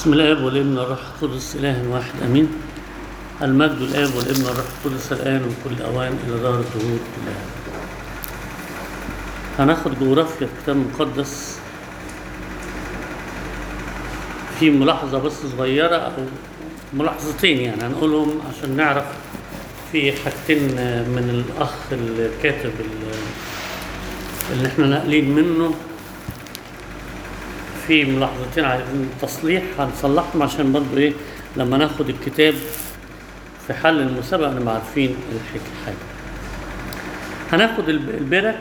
بسم الاب والابن والروح القدس اله واحد امين المجد الاب والابن والروح القدس الان وكل اوان الى دار الظهور كلها هناخد جغرافيا الكتاب المقدس في ملاحظة بس صغيرة أو ملاحظتين يعني هنقولهم عشان نعرف في حاجتين من الأخ الكاتب اللي احنا ناقلين منه في ملاحظتين عايزين تصليح هنصلحهم عشان برضو ايه لما ناخد الكتاب في حل المسابقة نبقى عارفين الحاجة هناخد البرك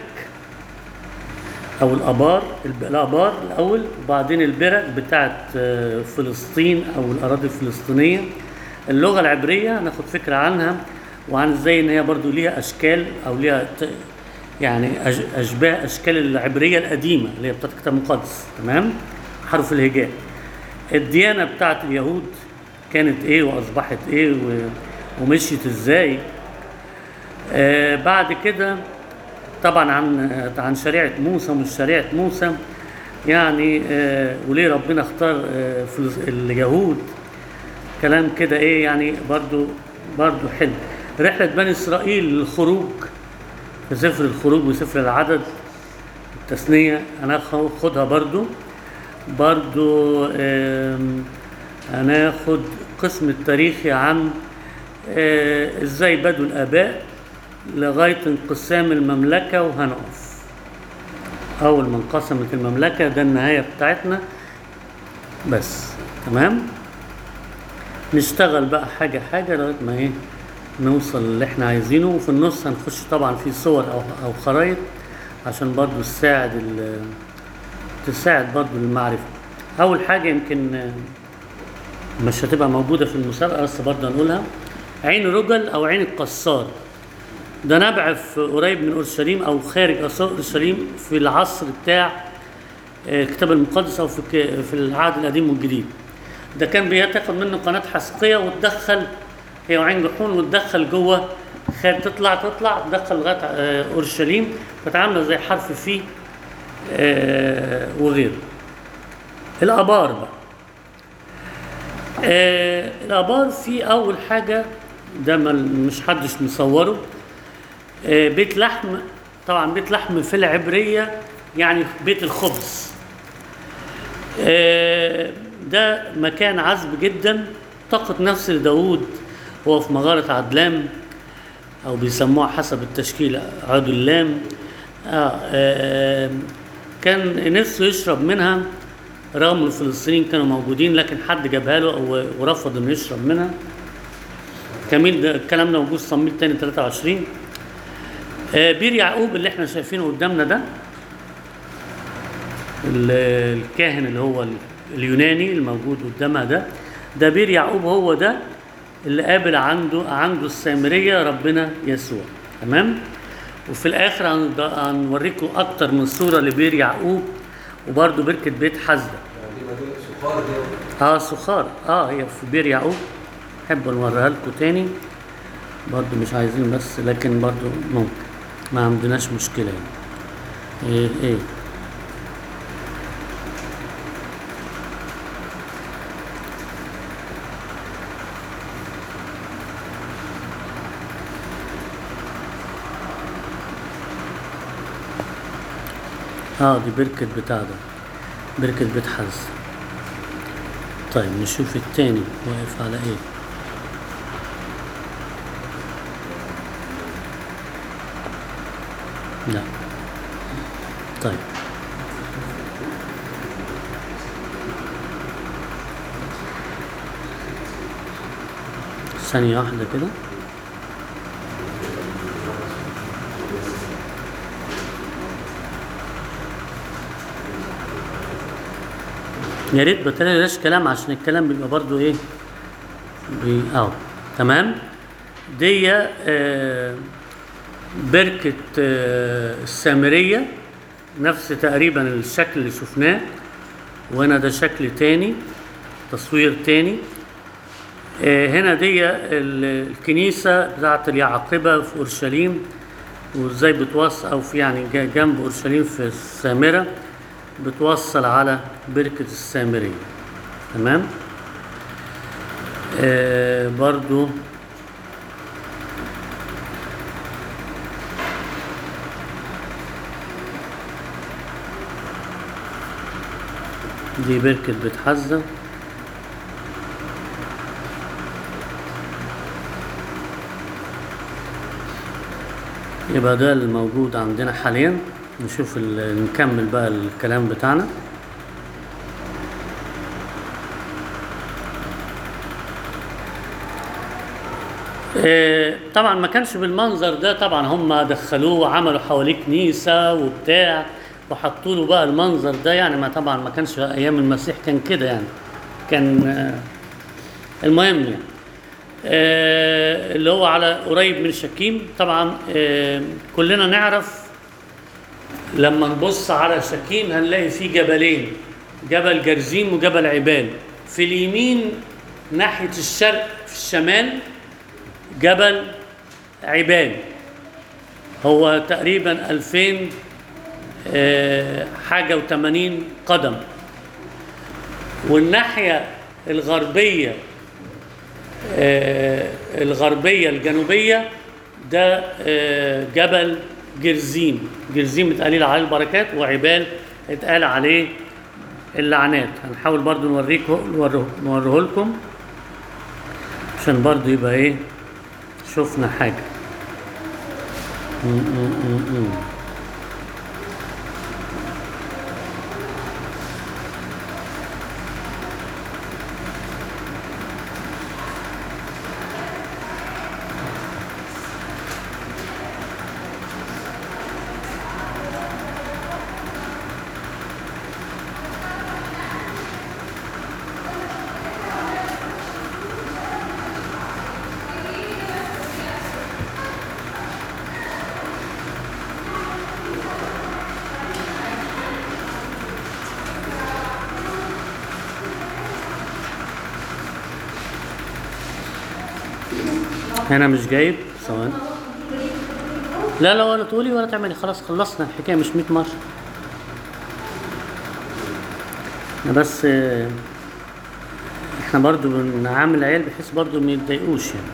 او الابار الابار الاول وبعدين البرك بتاعت فلسطين او الاراضي الفلسطينيه اللغه العبريه هناخد فكره عنها وعن ازاي ان هي برضو ليها اشكال او ليها يعني اشباه اشكال العبريه القديمه اللي هي بتاعت الكتاب المقدس تمام حرف الهجاء الديانه بتاعت اليهود كانت ايه واصبحت ايه ومشيت ازاي آه بعد كده طبعا عن عن شريعه موسى ومش شريعه موسى يعني آه وليه ربنا اختار آه اليهود كلام كده ايه يعني برضو برضو حلو رحله بني اسرائيل للخروج في سفر الخروج وسفر العدد التثنيه انا هاخدها برضو برضو آه هناخد قسم التاريخي عن ازاي بدوا الاباء لغاية انقسام المملكة وهنقف أول ما انقسمت المملكة ده النهاية بتاعتنا بس تمام نشتغل بقى حاجة حاجة لغاية ما ايه نوصل اللي احنا عايزينه وفي النص هنخش طبعا في صور أو, أو خرايط عشان برضو تساعد تساعد برضو المعرفة أول حاجة يمكن مش هتبقى موجودة في المسابقة بس برضو هنقولها عين رجل أو عين القصار ده نبع في قريب من اورشليم او خارج اسوار اورشليم في العصر بتاع الكتاب المقدس او في في العهد القديم والجديد ده كان بيتاخد منه قناه حسقيه وتدخل هي وعين جحون وتدخل جوه خارج تطلع تطلع تدخل لغايه اورشليم كانت عامله زي حرف في وغيره الابار بقى الابار في اول حاجه ده مش حدش مصوره بيت لحم طبعا بيت لحم في العبرية يعني بيت الخبز ده مكان عذب جدا طاقة نفس لداود هو في مغارة عدلام أو بيسموها حسب التشكيل عدو اللام كان نفسه يشرب منها رغم الفلسطينيين كانوا موجودين لكن حد جابها له ورفض انه يشرب منها كميل ده الكلام ده موجود في صميل تاني 23 بير يعقوب اللي احنا شايفينه قدامنا ده الكاهن اللي هو اليوناني الموجود قدامها ده ده بير يعقوب هو ده اللي قابل عنده عنده السامريه ربنا يسوع تمام وفي الاخر هنوريكم اكتر من صوره لبير يعقوب وبرده بركه بيت حزده اه سخار اه هي في بير يعقوب احب نوريها لكم تاني برضو مش عايزين بس لكن برضو ممكن ما عندناش مشكلة يعني ايه ايه اه دي بركة بتاع ده بركة بيت حز طيب نشوف التاني واقف على ايه لا طيب ثانية واحدة كده يا ريت بتلاقيش كلام عشان الكلام بيبقى برضو ايه بي اه تمام دي آه بركة السامرية نفس تقريبا الشكل اللي شفناه وهنا ده شكل تاني تصوير تاني هنا دي الكنيسة بتاعت اليعقبة في أورشليم وازاي بتوصل أو في يعني جنب أورشليم في السامرة بتوصل على بركة السامرية تمام آه برضو دي بركة بتحزة يبقى ده الموجود عندنا حاليا نشوف ال- نكمل بقى الكلام بتاعنا آه، طبعا ما كانش بالمنظر ده طبعا هم دخلوه وعملوا حواليه كنيسة وبتاع وحطوا له بقى المنظر ده يعني ما طبعا ما كانش ايام المسيح كان كده يعني كان آه، المهم يعني آه، اللي هو على قريب من شكيم طبعا آه، كلنا نعرف لما نبص على شكيم هنلاقي فيه جبلين جبل جرزيم وجبل عبال في اليمين ناحية الشرق في الشمال جبل عبال هو تقريبا 2000 آه، حاجة و80 قدم والناحية الغربية آه، الغربية الجنوبية ده آه، جبل جرزيم جرزيم اتقال عليه البركات وعبال اتقال عليه اللعنات هنحاول برضو نوريكم نوره, نوريه لكم عشان برضو يبقى ايه شفنا حاجة م- م- م- م. هنا مش جايب ثواني لا لا ولا تقولي ولا تعملي خلاص خلصنا الحكايه مش 100 مره احنا بس آه، احنا برضو بنعامل العيال بحيث برضو ما يتضايقوش يعني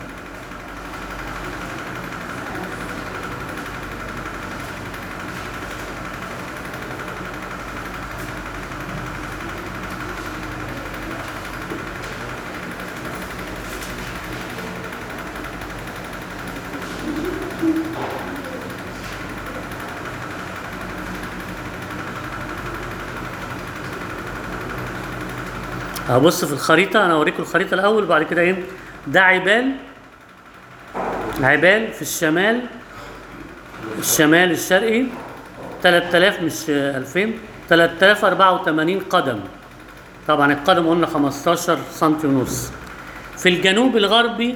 هبص في الخريطة أنا أوريكم الخريطة الأول وبعد كده إيه ده عبال عبال في الشمال الشمال الشرقي 3000 مش 2000 3084 قدم طبعا القدم قلنا 15 سنتي ونص في الجنوب الغربي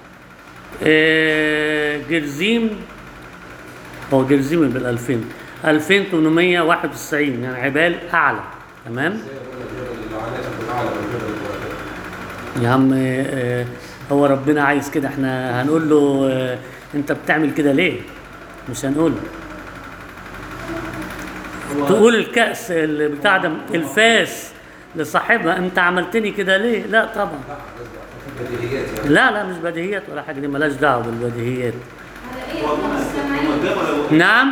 آه، جرزيم هو جرزيم بال 2000 2891 يعني عبال أعلى تمام يا عم آه، هو ربنا عايز كده احنا هنقول له آه، انت بتعمل كده ليه مش هنقول له. تقول الكأس اللي بتاع ده الفاس لصاحبها انت عملتني كده ليه لا طبعا لا لا مش بديهيات ولا حاجه دي ملاش دعوه بالبديهيات على ايه احنا مستمعين نعم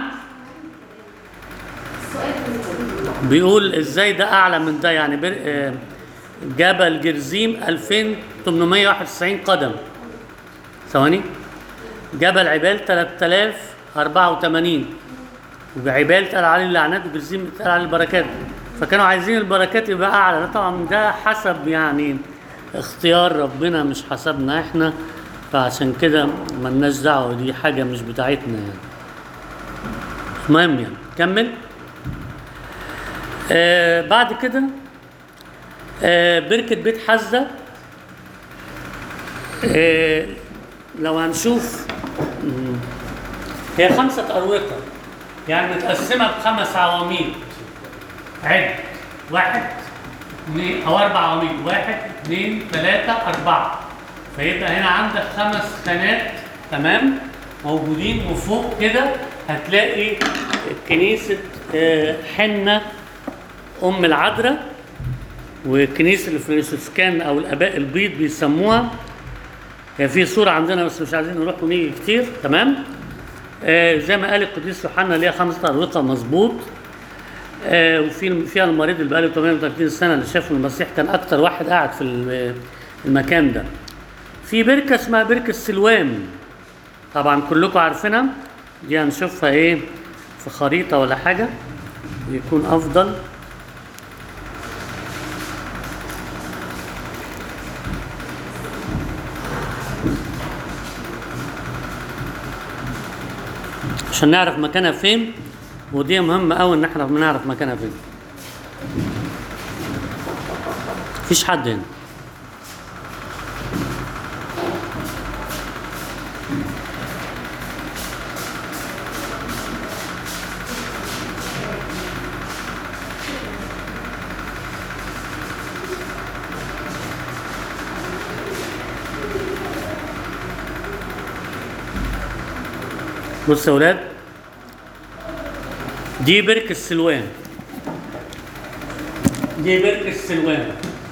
السؤال بيقول ازاي ده اعلى من ده يعني بر... آه، جبل جرزيم 2891 قدم ثواني جبل عبال 3084 وعبال اتقال عليه اللعنات وجرزيم اتقال عليه البركات فكانوا عايزين البركات يبقى اعلى لا طبعا ده حسب يعني اختيار ربنا مش حسبنا احنا فعشان كده ملناش دعوه دي حاجه مش بتاعتنا يعني المهم يعني كمل آه بعد كده آه بركة بيت حزة آه لو هنشوف مم، هي خمسة أروقة يعني متقسمة بخمس عواميد عد واحد اثنين أو أربع عواميد واحد اثنين ثلاثة أربعة فيبقى هنا عندك خمس خانات تمام موجودين وفوق كده هتلاقي كنيسة آه، حنة أم العذراء وكنيسة الفرنسيسكان أو الآباء البيض بيسموها هي في صورة عندنا بس مش عايزين نروح ونيجي كتير تمام آه زي ما قال القديس يوحنا ليها خمسة أروقة مظبوط آه وفي فيها المريض اللي بقاله 38 سنة اللي شافه المسيح كان أكتر واحد قاعد في ال- المكان ده في بركة اسمها بركة سلوام طبعا كلكم عارفينها دي هنشوفها ايه في خريطة ولا حاجة يكون أفضل عشان نعرف مكانها فين ودي مهمة أوي إن احنا بنعرف مكانها فين مفيش حد هنا بص يا ولاد دي بركة السلوان دي بركة السلوان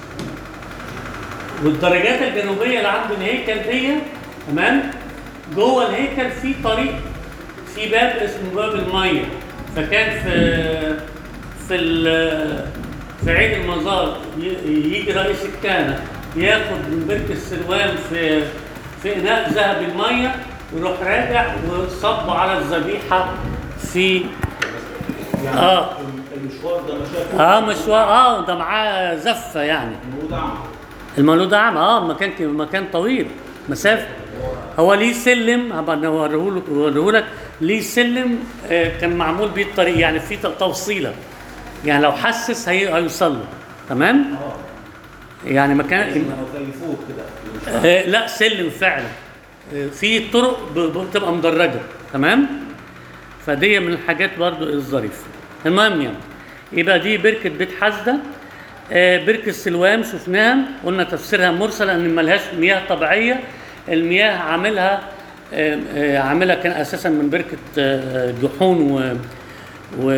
والدرجات الجنوبية اللي عند الهيكل دي تمام جوه الهيكل في طريق في باب اسمه باب المية فكان في في ال- في عيد المزار ي- يجي رئيس الكهنة ياخد من بركة السلوان في في إناء ذهب المية ويروح راجع وصبه على الذبيحة في يعني آه. المشوار ده مشاكل اه مشوار اه ده معاه زفة يعني المولود عام المولود عام اه مكان ك- مكان طويل مسافه هو ليه سلم هبقى اوريه لك ليه سلم آه كان معمول بيه الطريق يعني في ت- توصيله يعني لو حسس هي هيوصل له تمام اه يعني مكان لازم زي فوق كده آه لا سلم فعلا آه في طرق ب- ب- بتبقى مدرجه تمام فدي من الحاجات برضو الظريفه المهم يعني يبقى دي بركه بيت حزده آه بركه سلوام شفناها قلنا تفسيرها مرسل ان ملهاش مياه طبيعيه المياه عاملها آه آه عاملها كان اساسا من بركه آه جحون و و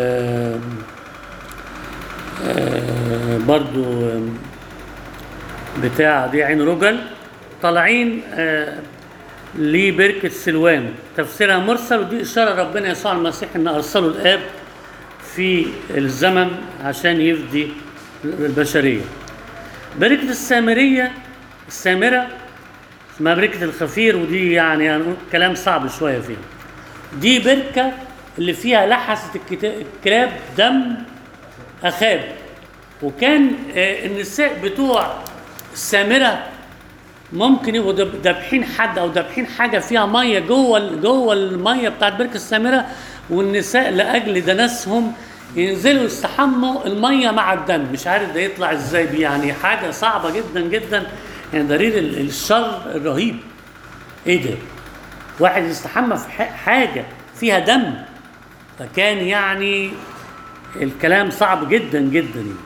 آه برضو آه بتاع دي عين رجل طالعين آه لبركة سلوان تفسيرها مرسل ودي إشارة ربنا يسوع المسيح إن أرسله الآب في الزمن عشان يفدي البشرية بركة السامرية السامرة اسمها بركة الخفير ودي يعني هنقول كلام صعب شوية فيها دي بركة اللي فيها لحست الكتا- الكلاب دم أخاب وكان آه، النساء بتوع السامرة ممكن يبقوا دب- دابحين حد او دابحين حاجه فيها ميه جوه ال- جوه الميه بتاعت بركه السامره والنساء لاجل دنسهم ينزلوا يستحموا الميه مع الدم مش عارف ده يطلع ازاي دي يعني حاجه صعبه جدا جدا يعني دليل ال- الشر الرهيب ايه ده واحد يستحمى في ح- حاجه فيها دم فكان يعني الكلام صعب جدا جدا يعني.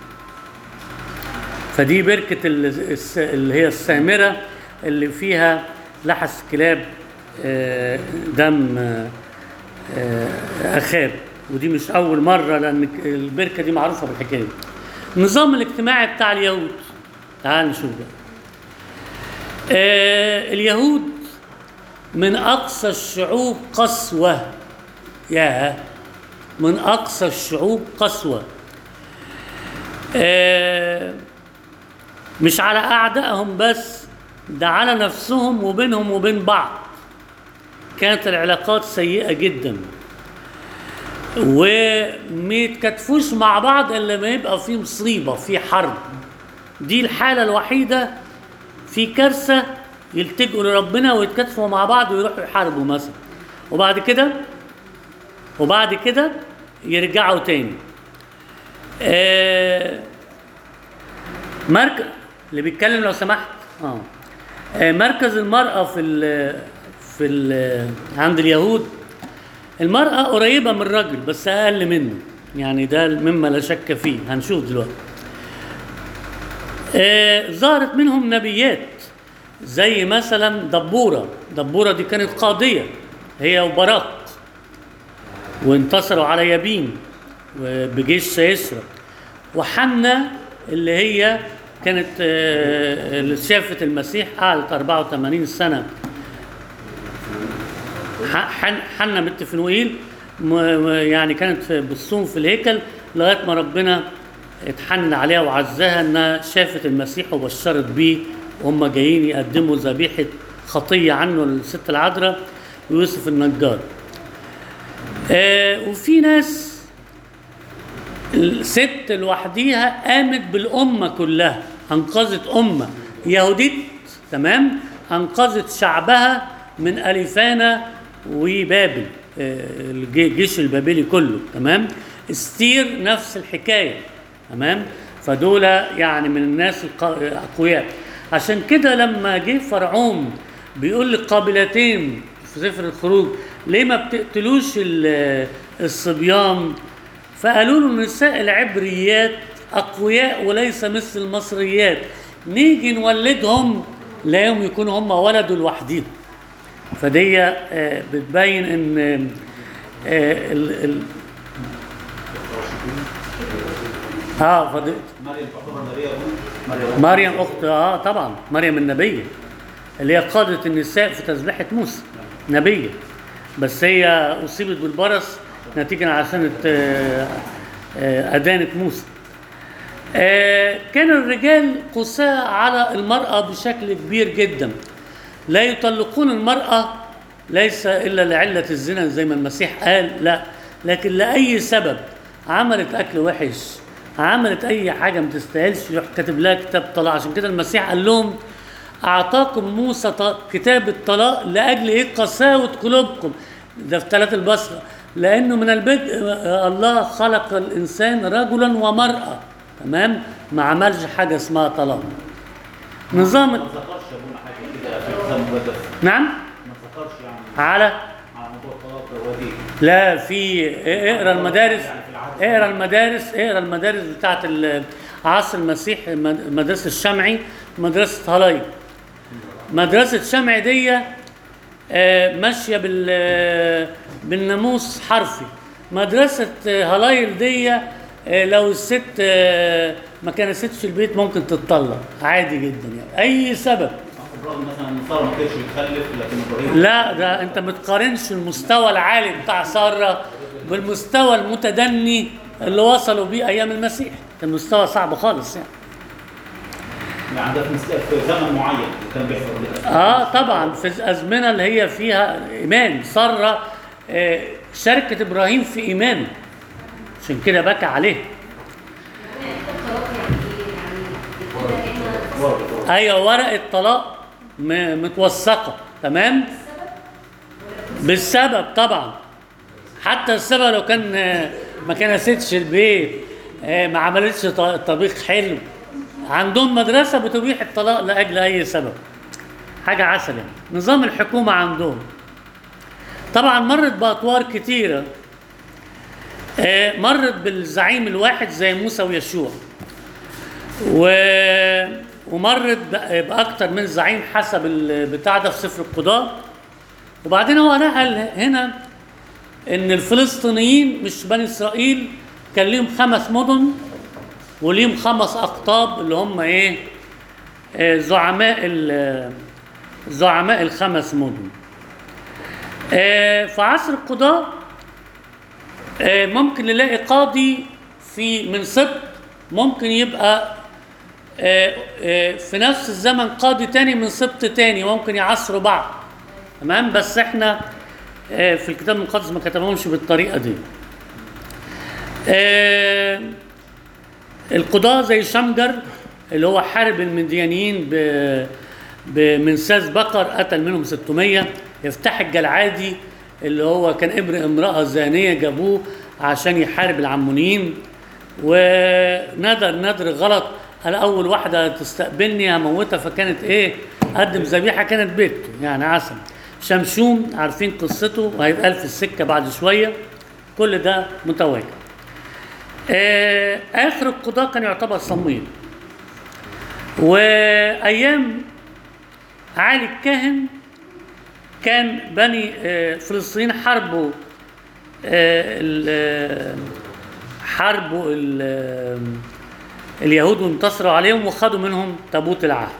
فدي بركة ال- الس- اللي هي السامرة اللي فيها لحس كلاب آه، دم آه، آه، أخاب ودي مش أول مرة لأن ك- البركة دي معروفة بالحكاية دي. النظام الاجتماعي بتاع اليهود تعال نشوف بقى آه، اليهود من أقصى الشعوب قسوة يا من أقصى الشعوب قسوة آه، مش على أعدائهم بس ده على نفسهم وبينهم وبين بعض كانت العلاقات سيئة جدا وما يتكاتفوش مع بعض إلا لما يبقى في مصيبة في حرب دي الحالة الوحيدة في كارثة يلتجئوا لربنا ويتكاتفوا مع بعض ويروحوا يحاربوا مثلا وبعد كده وبعد كده يرجعوا تاني آه مركز اللي بيتكلم لو سمحت اه آه، مركز المرأة في ال في ال عند اليهود المرأة قريبة من الرجل بس أقل منه يعني ده مما لا شك فيه هنشوف دلوقتي آه ظهرت منهم نبيات زي مثلا دبورة دبورة دي كانت قاضية هي وبراق وانتصروا على يابين وبجيش سيسرى وحنا اللي هي كانت آه، اللي شافت المسيح قعدت 84 سنة ح- حن- حنا بنت فنوئيل م- م- يعني كانت في- بتصوم في الهيكل لغايه ما ربنا اتحنن عليها وعزها انها شافت المسيح وبشرت بيه وهم جايين يقدموا ذبيحه خطيه عنه للست العذراء ويوسف النجار. آه وفي ناس الست لوحديها قامت بالأمة كلها أنقذت أمة يهوديت تمام أنقذت شعبها من أليفانا وبابل آه، الجي- الجيش البابلي كله تمام استير نفس الحكاية تمام فدول يعني من الناس الق- الأقوياء عشان كده لما جه فرعون بيقول للقابلتين في سفر الخروج ليه ما بتقتلوش ال- الصبيان فقالوا له النساء العبريات أقوياء وليس مثل المصريات نيجي نولدهم لا يوم يكونوا هم ولدوا لوحدهم فدي آه، بتبين ان آه، ال ال اه فدي مريم تعتبر نبيه مريم مريم اخت اه طبعا مريم النبيه اللي هي قادة النساء في تسبيحة موسى نبية بس هي أصيبت بالبرص نتيجة عشان آه، آه، أدانة موسى آه، كان الرجال قساة على المرأة بشكل كبير جدا لا يطلقون المرأة ليس إلا لعلة الزنا زي ما المسيح قال لا لكن لأي سبب عملت أكل وحش عملت أي حاجة ما تستاهلش يروح كاتب لها كتاب طلاق عشان كده المسيح قال لهم أعطاكم موسى ط- كتاب الطلاق لأجل إيه قساوة قلوبكم ده في ثلاث البصرة لأنه من البدء آه، الله خلق الإنسان رجلا ومرأة تمام ما عملش حاجة اسمها طلاق نظام ما ذكرش يا ابونا حاجه كده في الكتاب المقدس نعم ما ذكرش يعني على على موضوع الطلاق ده ودي لا في اقرا المدارس اقرا المدارس اقرا المدارس بتاعت ال- عصر المسيح مد- مدرسه الشمعي مدرسه هلاي مدرسه شمعي دي آه، ماشيه بال آه، بالناموس حرفي مدرسه آه، هلايل دي آه، لو الست آه، ما كنستش البيت ممكن تتطلق عادي جدا يعني اي سبب ابراهيم مثلا صار ما كانش يخلف لكن ابراهيم لا ده انت ما تقارنش المستوى العالي بتاع ساره بالمستوى المتدني اللي وصلوا بيه ايام المسيح كان مستوى صعب خالص يعني يعني ده في مست- في زمن معين كان بيحصل ده اه طبعا في الازمنه اللي هي فيها ايمان ساره آه شاركت ابراهيم في ايمانه عشان كده بكى عليه برضه. ايوه ورقه طلاق م- متوثقه تمام بالسبب طبعا حتى السبب لو كان آه، ما كنستش البيت آه، ما عملتش ط- طبيخ حلو عندهم مدرسه بتبيح الطلاق لاجل اي سبب حاجه عسل يعني نظام الحكومه عندهم طبعا مرت باطوار كتيره آه، مرت بالزعيم الواحد زي موسى ويشوع و... ومرت ب- باكتر من زعيم حسب البتاع ده في سفر القضاء وبعدين هو نقل هنا ان الفلسطينيين مش بني اسرائيل كان ليهم خمس مدن وليهم خمس اقطاب اللي هم ايه آه، زعماء ال- زعماء الخمس مدن آه، في عصر القضاء آه، ممكن نلاقي قاضي في من سبط ممكن يبقى آه، آه، في نفس الزمن قاضي تاني من سبط تاني ممكن يعصروا بعض تمام بس احنا آه، في الكتاب المقدس ما كتبهمش بالطريقه دي آه، القضاة زي شمجر اللي هو حارب المديانيين ب بمنساس بقر قتل منهم 600 يفتح الجلعادي اللي هو كان ابن امرأة زانية جابوه عشان يحارب العمونيين وندر ندر غلط قال أول واحدة تستقبلني هموتها فكانت إيه قدم ذبيحة كانت بيته يعني عسل شمشوم عارفين قصته وهيتقال في السكة بعد شوية كل ده متواجد آه، اخر القضاء كان يعتبر صمويل وايام علي الكاهن كان بني آه، فلسطين حاربوا آه، ال- آه، حاربوا ال- اليهود وانتصروا عليهم وخدوا منهم تابوت العهد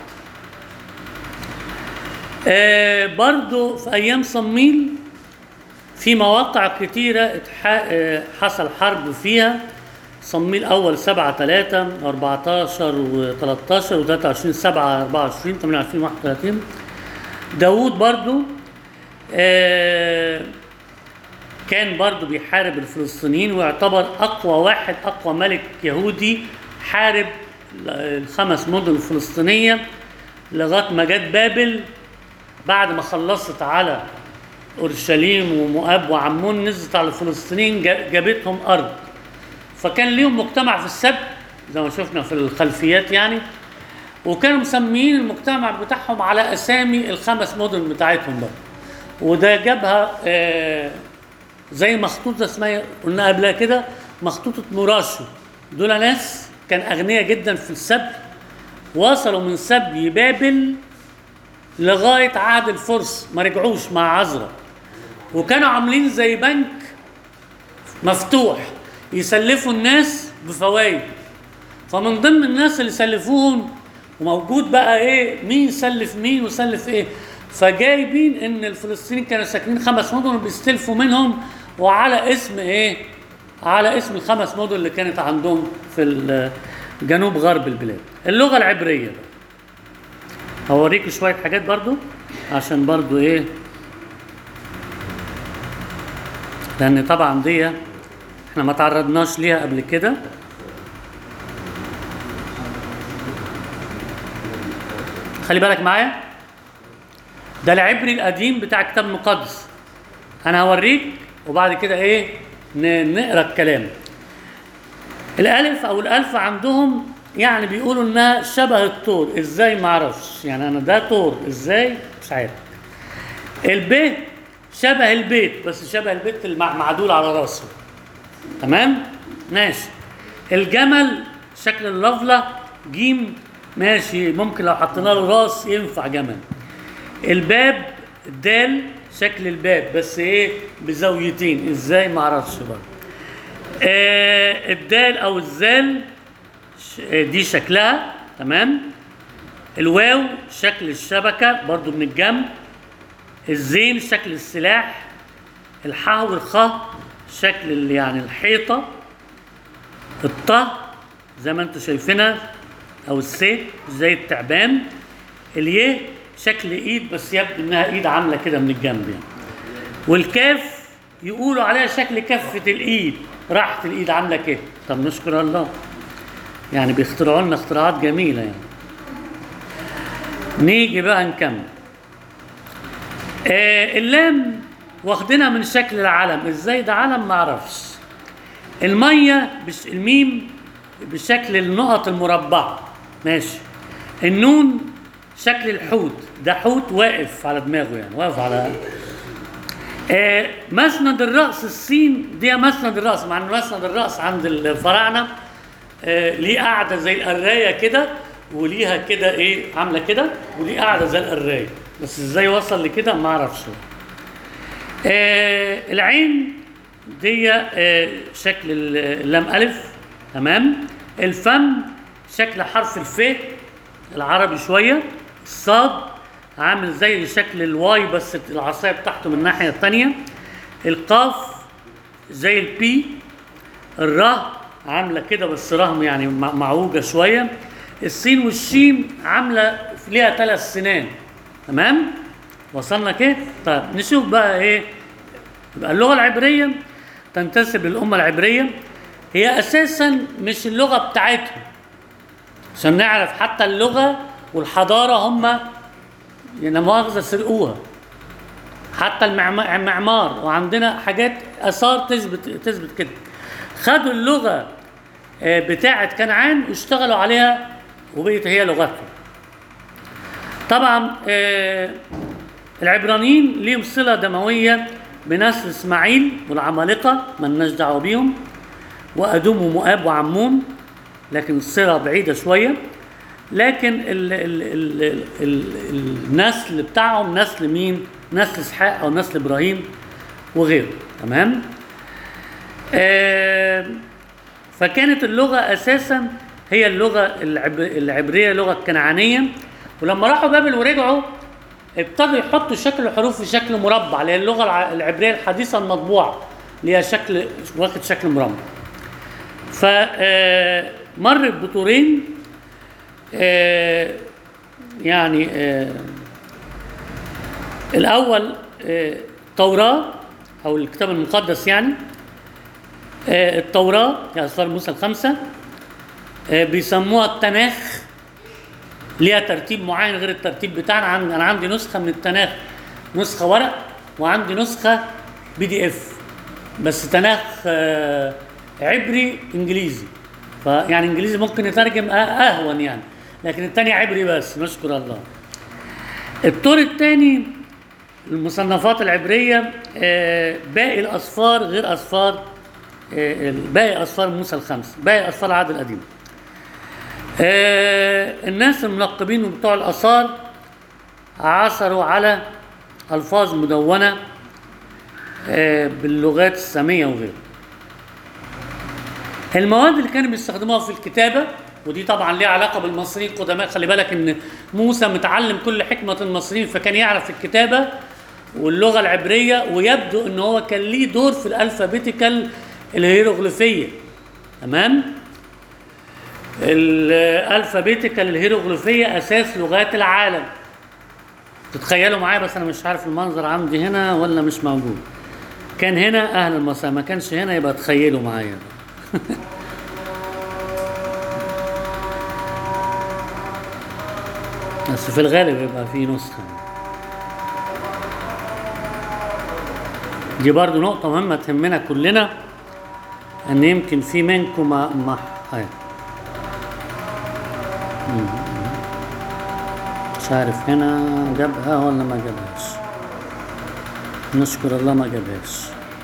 آه برضو في ايام صميل في مواقع كتيرة اتح- آه، حصل حرب فيها صميل أول سبعة تلاتة أربعتاشر وتلاتاشر وتلاتة وعشرين سبعة أربعة وعشرين تمانية وعشرين واحد وتلاتين داوود برضو آه، كان برضو بيحارب الفلسطينيين ويعتبر أقوى واحد أقوى ملك يهودي حارب الخمس مدن الفلسطينية لغاية ما جت بابل بعد ما خلصت على اورشليم ومؤاب وعمون نزلت على الفلسطينيين جا- جابتهم ارض فكان ليهم مجتمع في السبت زي ما شفنا في الخلفيات يعني وكانوا مسميين المجتمع بتاعهم على اسامي الخمس مدن بتاعتهم بقى وده جابها آه، زي مخطوطه اسمها قلنا قبلها كده مخطوطه مراشو دول ناس كان اغنياء جدا في السبت وصلوا من سبي بابل لغايه عهد الفرس ما رجعوش مع عزرا وكانوا عاملين زي بنك مفتوح يسلفوا الناس بفوائد فمن ضمن الناس اللي سلفوهم وموجود بقى ايه مين سلف مين وسلف ايه فجايبين ان الفلسطينيين كانوا ساكنين خمس مدن وبيستلفوا منهم وعلى اسم ايه على اسم الخمس مدن اللي كانت عندهم في ال- جنوب غرب البلاد اللغه العبريه بقى هوريكم شويه حاجات برضو عشان برضو ايه لان طبعا دي احنا ما تعرضناش ليها قبل كده خلي بالك معايا ده العبري القديم بتاع الكتاب المقدس انا هوريك وبعد كده ايه ن- نقرا الكلام الالف او الالف عندهم يعني بيقولوا انها شبه الطور ازاي ما اعرفش يعني انا ده طور ازاي مش عارف البيت شبه البيت بس شبه البيت المعدول على راسه تمام ماشي الجمل شكل اللفلة جيم ماشي ممكن لو حطينا له راس ينفع جمل الباب دال شكل الباب بس ايه بزاويتين ازاي ما اعرفش برضه آه الدال او الزال ش- آه، دي شكلها تمام الواو شكل الشبكة برضو من الجنب الزين شكل السلاح الحاء والخاء شكل ال- يعني الحيطة الطه زي ما انتم شايفينها او السي زي التعبان اليه شكل ايد بس يبدو انها ايد عامله كده من الجنب يعني والكاف يقولوا عليها شكل كفه الايد راحت الايد عامله كده طب نشكر الله يعني بيخترعوا لنا اختراعات جميله يعني نيجي بقى نكمل آه اللام واخدينها من شكل العلم ازاي ده علم ما اعرفش الميه بش الميم بشكل النقط المربعه ماشي النون شكل الحوت ده حوت واقف على دماغه يعني واقف على آه مسند الراس السين دي مسند الراس مع ان مسند الراس عند الفراعنه آه ليه قاعده زي القرايه كده وليها كده ايه عامله كده وليه قاعده زي القرايه بس ازاي وصل لكده ما اعرفش آه العين دي آه شكل اللام الف تمام الفم شكل حرف الف العربي شويه الصاد عامل زي شكل الواي بس العصايه بتاعته من الناحيه الثانيه القاف زي البي الراء عامله كده بس رهم يعني مع- معوجه شويه السين والشين عامله ليها ثلاث سنان تمام وصلنا كده طيب نشوف بقى ايه يبقى اللغه العبريه تنتسب للامه العبريه هي اساسا مش اللغه بتاعتهم عشان نعرف حتى اللغه والحضاره هم يعني لا مؤاخذه سرقوها حتى المعم- المعمار وعندنا حاجات اثار تثبت تثبت كده خدوا اللغه آه، بتاعه كنعان واشتغلوا عليها وبقت هي لغتهم طبعا آه، العبرانيين ليهم صله دمويه بنسل اسماعيل والعمالقه مالناش دعوه بيهم وادوم ومؤاب وعمون لكن الصله بعيده شويه لكن ال ال ال ال ال النسل بتاعهم نسل مين؟ نسل اسحاق او نسل ابراهيم وغيره تمام؟ آه فكانت اللغه اساسا هي اللغه العب... العبريه اللغه الكنعانيه ولما راحوا بابل ورجعوا ابتدوا يحطوا شكل الحروف في شكل مربع اللي هي اللغه الع- العبريه الحديثه المطبوعه اللي هي شكل واخد شكل مربع فمرت بطورين آه، يعني آه، الاول آه، التوراه او الكتاب المقدس يعني آه، التوراه هي اسفار موسى الخمسه آه، بيسموها التناخ ليها ترتيب معين غير الترتيب بتاعنا عن- انا عندي نسخه من التناخ نسخه ورق وعندي نسخه بي دي اف بس تناخ آه، عبري انجليزي فيعني انجليزي ممكن يترجم أه- اهون يعني لكن الثاني عبري بس نشكر الله الطور الثاني المصنفات العبريه آه، باقي الاصفار غير اصفار آه، باقي اصفار موسى الخمس باقي اصفار العهد القديم آه، الناس المنقبين وبتوع الاثار عثروا على الفاظ مدونه آه، باللغات الساميه وغيره المواد اللي كانوا بيستخدموها في الكتابه ودي طبعا ليها علاقه بالمصريين القدماء خلي بالك ان موسى متعلم كل حكمه المصريين فكان يعرف الكتابه واللغه العبريه ويبدو ان هو كان ليه دور في الالفابيتيكال الهيروغليفيه تمام الالفابيتيكال الهيروغليفيه اساس لغات العالم تتخيلوا معايا بس انا مش عارف المنظر عندي هنا ولا مش موجود كان هنا اهل المساء ما كانش هنا يبقى تخيلوا معايا بس في الغالب يبقى في نسخة دي برضو نقطة مهمة تهمنا كلنا ان يمكن في منكم ما ما هاي. مم. مش عارف هنا جابها ولا ما جابهاش نشكر الله ما جابهاش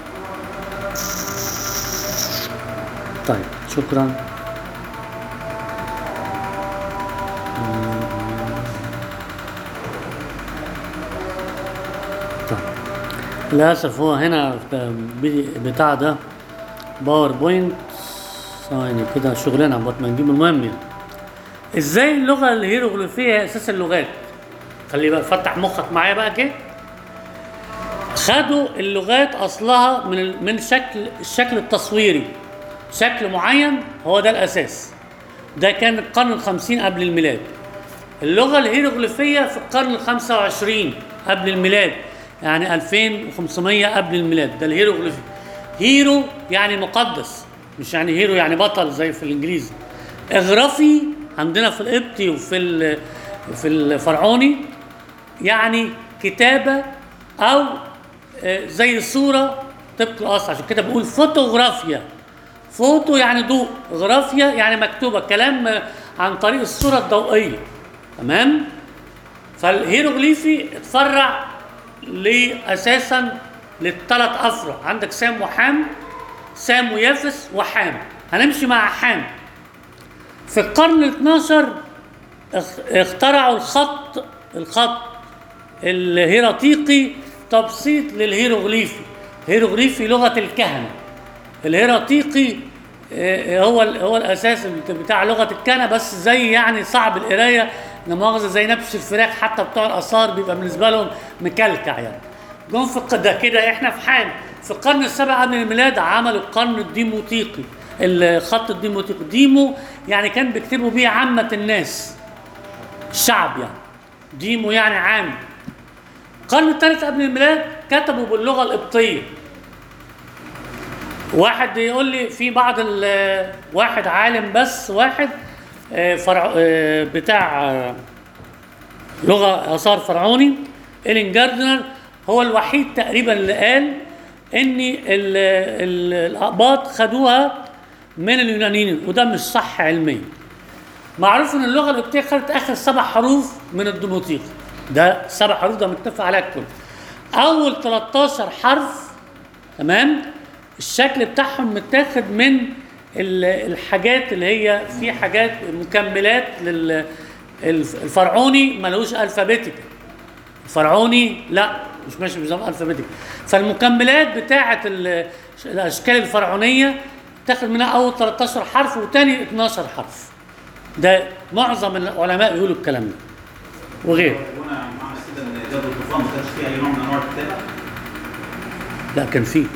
طيب شكرا طيب للأسف هو هنا بي- بتاع ده باوربوينت ثواني كده شغلنا عبط ما نجيب المهم يعني ازاي اللغة الهيروغليفية هي أساس اللغات خلي بقى فتح مخك معايا بقى كده خدوا اللغات اصلها من ال- من شكل الشكل التصويري شكل معين هو ده الاساس ده كان القرن الخمسين قبل الميلاد اللغة الهيروغليفية في القرن الخمسة وعشرين قبل الميلاد يعني 2500 قبل الميلاد ده الهيروغليفي هيرو يعني مقدس مش يعني هيرو يعني بطل زي في الانجليزي اغرافي عندنا في القبطي وفي ال- في الفرعوني يعني كتابة أو آه، زي صورة طبق الأصل عشان كده بقول فوتوغرافيا فوتو يعني ضوء غرافيا يعني مكتوبة كلام آه، عن طريق الصورة الضوئية تمام فالهيروغليفي اتفرع لأساسا للثلاث أفرع عندك سام وحام سام ويافس وحام هنمشي مع حام في القرن ال 12 اخ- اخترعوا الخط الخط الهيراتيقي تبسيط للهيروغليفي هيروغليفي لغة الكهنة الهيراتيقي آه، هو ال- هو الاساس بتاع لغه الكهنه بس زي يعني صعب القرايه لا مؤاخذه زي نفس الفراخ حتى بتوع الاثار بيبقى بالنسبه لهم مكلكع يعني جم في الق- ده كده احنا في حال في القرن السابع قبل الميلاد عملوا القرن الديموتيقي الخط الديموتيقي ديمو يعني كان بيكتبوا بيه عامه الناس الشعب يعني ديمو يعني عام القرن الثالث قبل الميلاد كتبوا باللغه القبطيه واحد يقول لي في بعض ال- واحد عالم بس واحد آه، فرع آه، بتاع آه، لغه اثار فرعوني إلين جاردنر هو الوحيد تقريبا اللي قال ان ال- ال- الاقباط خدوها من اليونانيين وده مش صح علميا معروف ان اللغه القبطيه خدت اخر سبع حروف من الديموتيق ده سبع حروف ده متفق عليها الكل اول 13 حرف تمام الشكل بتاعهم متاخد من ال- الحاجات اللي هي في حاجات مكملات لل الف- الفرعوني ملوش الفابيتيك الفرعوني لا مش ماشي بنظام الفابيتيك فالمكملات بتاعه ال- الاشكال الفرعونيه تاخد منها اول 13 حرف وتاني 12 حرف ده معظم العلماء يقولوا الكلام ده وغيره وانا معنى كده ان جبل الطوفان ما كانش فيه اي نوع من انواع الكتابه لا كان فيه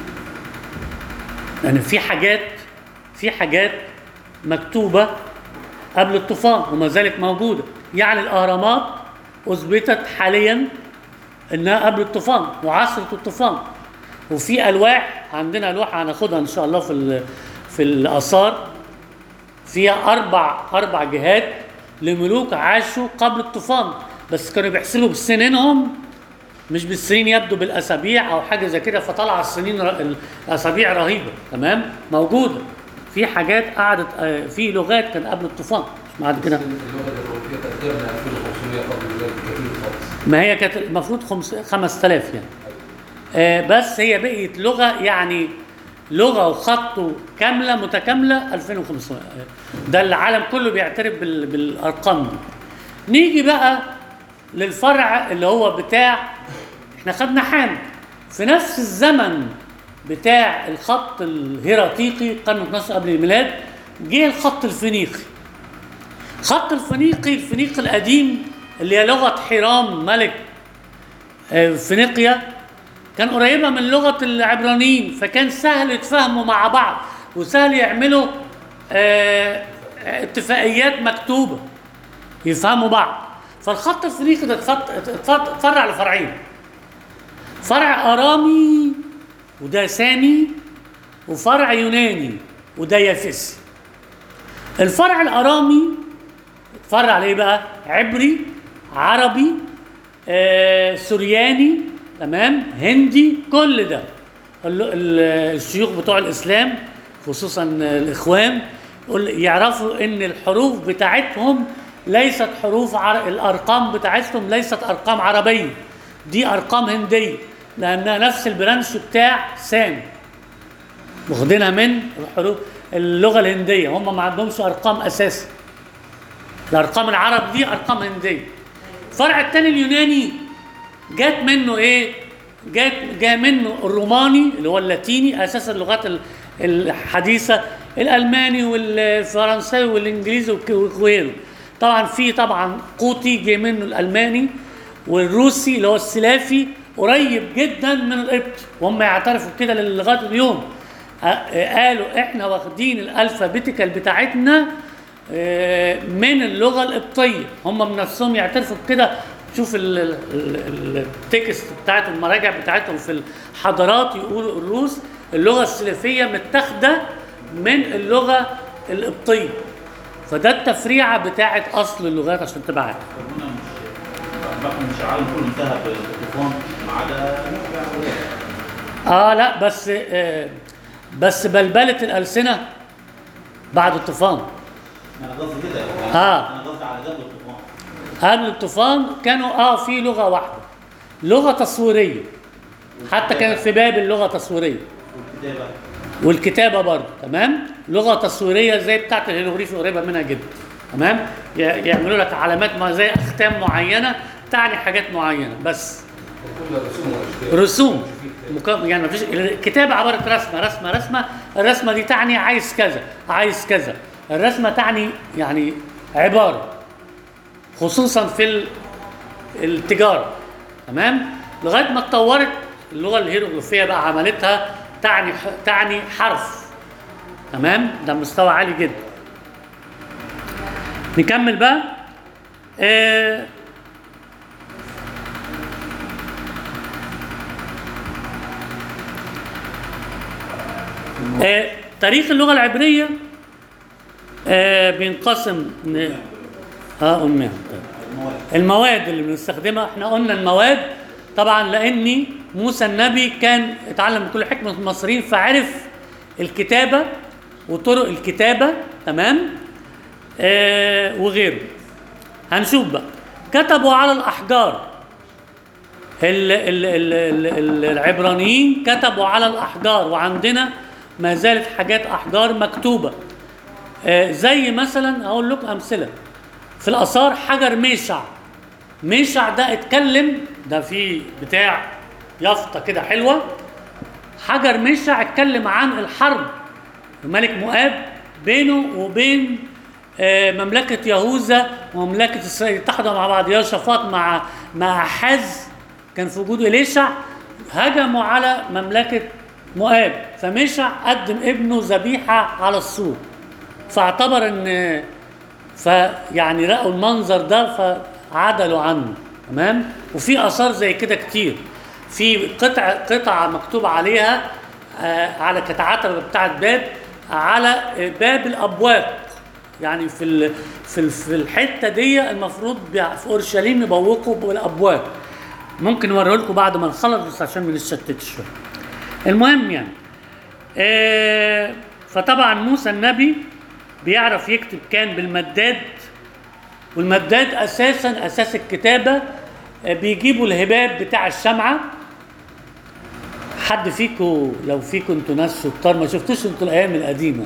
لان في حاجات في حاجات مكتوبه قبل الطوفان وما زالت موجوده يعني الاهرامات اثبتت حاليا انها قبل الطوفان وعصرة الطوفان وفي الواح عندنا الواح هناخدها ان شاء الله في ال- في الاثار فيها اربع اربع جهات لملوك عاشوا قبل الطوفان بس كانوا بيحسبوا بسنينهم مش بالسنين يبدو بالاسابيع او حاجه زي كده فطلع السنين ر- الاسابيع رهيبه تمام موجوده في حاجات قعدت آه، في لغات كان قبل الطوفان مش بعد كده اللغه الاوروبيه تقديرنا 2500 قبل الولاد كتير خالص ما هي كانت المفروض خمس 5000 يعني آه بس هي بقيت لغه يعني لغه وخط كامله متكامله 2500 آه، ده العالم كله بيعترف بال- بالارقام دي نيجي بقى للفرع اللي هو بتاع احنا خدنا حام في نفس الزمن بتاع الخط الهيراتيقي قرن 12 قبل الميلاد جه الخط الفينيقي خط الفينيقي الفينيقي القديم اللي هي لغه حرام ملك آه، فينيقيا كان قريبه من لغه العبرانيين فكان سهل يتفاهموا مع بعض وسهل يعملوا آه، اتفاقيات مكتوبه يفهموا بعض فالخط الفينيقي ده اتفت- اتفت- اتفرع لفرعين فرع ارامي وده سامي وفرع يوناني وده يافسي الفرع الارامي اتفرع على ايه بقى عبري عربي آه، سورياني تمام هندي كل ده ال- ال- الشيوخ بتوع الاسلام خصوصا الاخوان يقول- يعرفوا ان الحروف بتاعتهم ليست حروف عر... الارقام بتاعتهم ليست ارقام عربيه دي ارقام هنديه لانها نفس البرانش بتاع سام واخدينها من الحروف اللغه الهنديه هم ما عندهمش ارقام اساسا الارقام العرب دي ارقام هنديه الفرع الثاني اليوناني جات منه ايه جات جاء منه الروماني اللي هو اللاتيني اساس اللغات ال- الحديثه الالماني والفرنساوي والانجليزي وك- وغيره طبعا في طبعا قوطي جه منه الالماني والروسي اللي هو السلافي قريب جدا من القبط وهم يعترفوا كده لغايه اليوم آه، آه، قالوا احنا واخدين الالفابيتيكال بتاعتنا آه، من اللغه القبطيه هم من نفسهم يعترفوا بكده شوف ال- ال- ال- التكست بتاعت المراجع بتاعتهم في الحضارات يقولوا الروس اللغه السلافيه متاخده من اللغه القبطيه فده التفريعه بتاعت اصل اللغات عشان تبقى عارف ربنا مش بقى مش العالم كله انتهى بالطوفان ما عدا اه لا بس آه بس بلبله الالسنه بعد الطوفان انا قصدي كده آه. انا قصدي على جبل الطوفان قبل الطوفان كانوا اه في لغه واحده لغه تصويريه حتى كانت في باب اللغه تصويريه والكتابه والكتابه برضه تمام لغه تصويريه زي بتاعه الهيروغليفي قريبه منها جدا تمام ي- يعملوا لك علامات ما زي اختام معينه تعني حاجات معينه بس كل رسوم واشكال رسوم مك- يعني مفيش الكتابه عباره رسمه رسمه رسمه الرسمه دي تعني عايز كذا عايز كذا الرسمه تعني يعني عباره خصوصا في ال- التجاره تمام لغايه ما اتطورت اللغه الهيروغليفيه بقى عملتها تعني ح- تعني حرف تمام ده مستوى عالي جدا نكمل بقى آه آه، تاريخ اللغة العبرية آه، بينقسم ن- اه أمها المواد المواد اللي بنستخدمها احنا قلنا المواد طبعا لأن موسى النبي كان اتعلم بكل حكمة المصريين فعرف الكتابة وطرق الكتابة تمام آه وغيره هنشوف بقى كتبوا على الأحجار ال ال ال ال ال العبرانيين كتبوا على الأحجار وعندنا ما زالت حاجات أحجار مكتوبة آه زي مثلا أقول لكم أمثلة في الآثار حجر ميشع ميشع ده اتكلم ده في بتاع يافطة كده حلوة حجر ميشع اتكلم عن الحرب الملك مؤاب بينه وبين آه، مملكة يهوذا ومملكة إسرائيل اتحدوا مع بعض يهوشافاط مع مع أحاز كان في وجود إليشع هجموا على مملكة مؤاب فمشع قدم ابنه ذبيحة على السور فاعتبر ان فيعني لقوا المنظر ده فعدلوا عنه تمام وفي اثار زي كده كتير في قطع قطعه مكتوب عليها آه على كانت عتبه بتاعت باب على آه، باب الابواب يعني في ال في ال في الحته دي المفروض بي- في اورشليم يبوقوا بالابواب ممكن اوريه لكم بعد ما نخلص بس عشان ما نتشتتش شويه المهم يعني آه، فطبعا موسى النبي بيعرف يكتب كان بالمداد والمداد اساسا اساس الكتابه آه، بيجيبوا الهباب بتاع الشمعه حد فيكم لو فيكم انتوا ناس شطار ما شفتوش انتوا الايام القديمه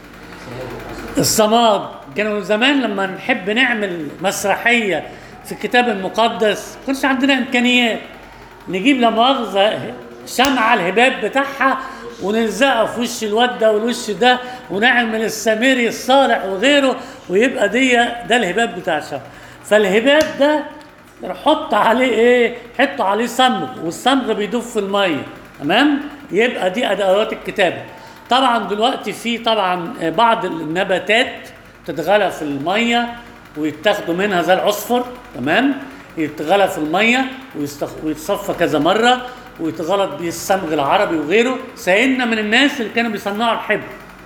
الصماد كانوا زمان لما نحب نعمل مسرحيه في الكتاب المقدس ما كانش عندنا امكانيات نجيب لا مؤاخذه شمعه الهباب بتاعها ونلزقها في وش الواد ده والوش ده ونعمل السامري الصالح وغيره ويبقى دي ده الهباب بتاع الشمعه فالهباب ده حط عليه ايه؟ حط عليه صمغ والصمغ بيدوب في الميه تمام؟ يبقى دي ادوات الكتابه طبعا دلوقتي في طبعا بعض النباتات تتغلى في الميه ويتاخدوا منها زي العصفر تمام يتغلى في الميه ويستخ... ويتصفى كذا مره ويتغلط بيه الصمغ العربي وغيره سيدنا من الناس اللي كانوا بيصنعوا الحبر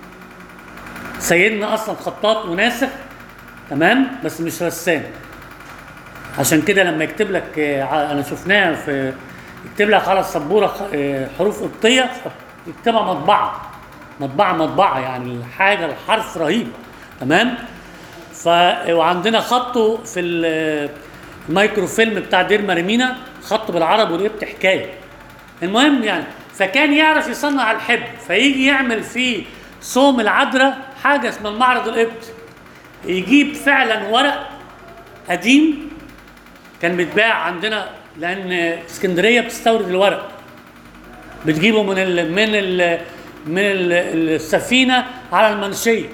سيدنا اصلا خطاط وناسخ تمام بس مش رسام عشان كده لما يكتب لك آه، ع- انا شفناها في يكتب لك على السبوره خ- آه، حروف قبطيه يكتبها مطبعه مطبعه مطبعه يعني حاجه الحرف رهيب تمام ف وعندنا خطه في ال- المايكرو فيلم بتاع دير مريمينا خطه بالعربي والقبط حكايه المهم يعني فكان يعرف يصنع الحبر فيجي يعمل في صوم العذراء حاجه اسمها المعرض القبطي يجيب فعلا ورق قديم كان بيتباع عندنا لان اسكندريه بتستورد الورق بتجيبه من ال من ال من ال السفينه على المنشيه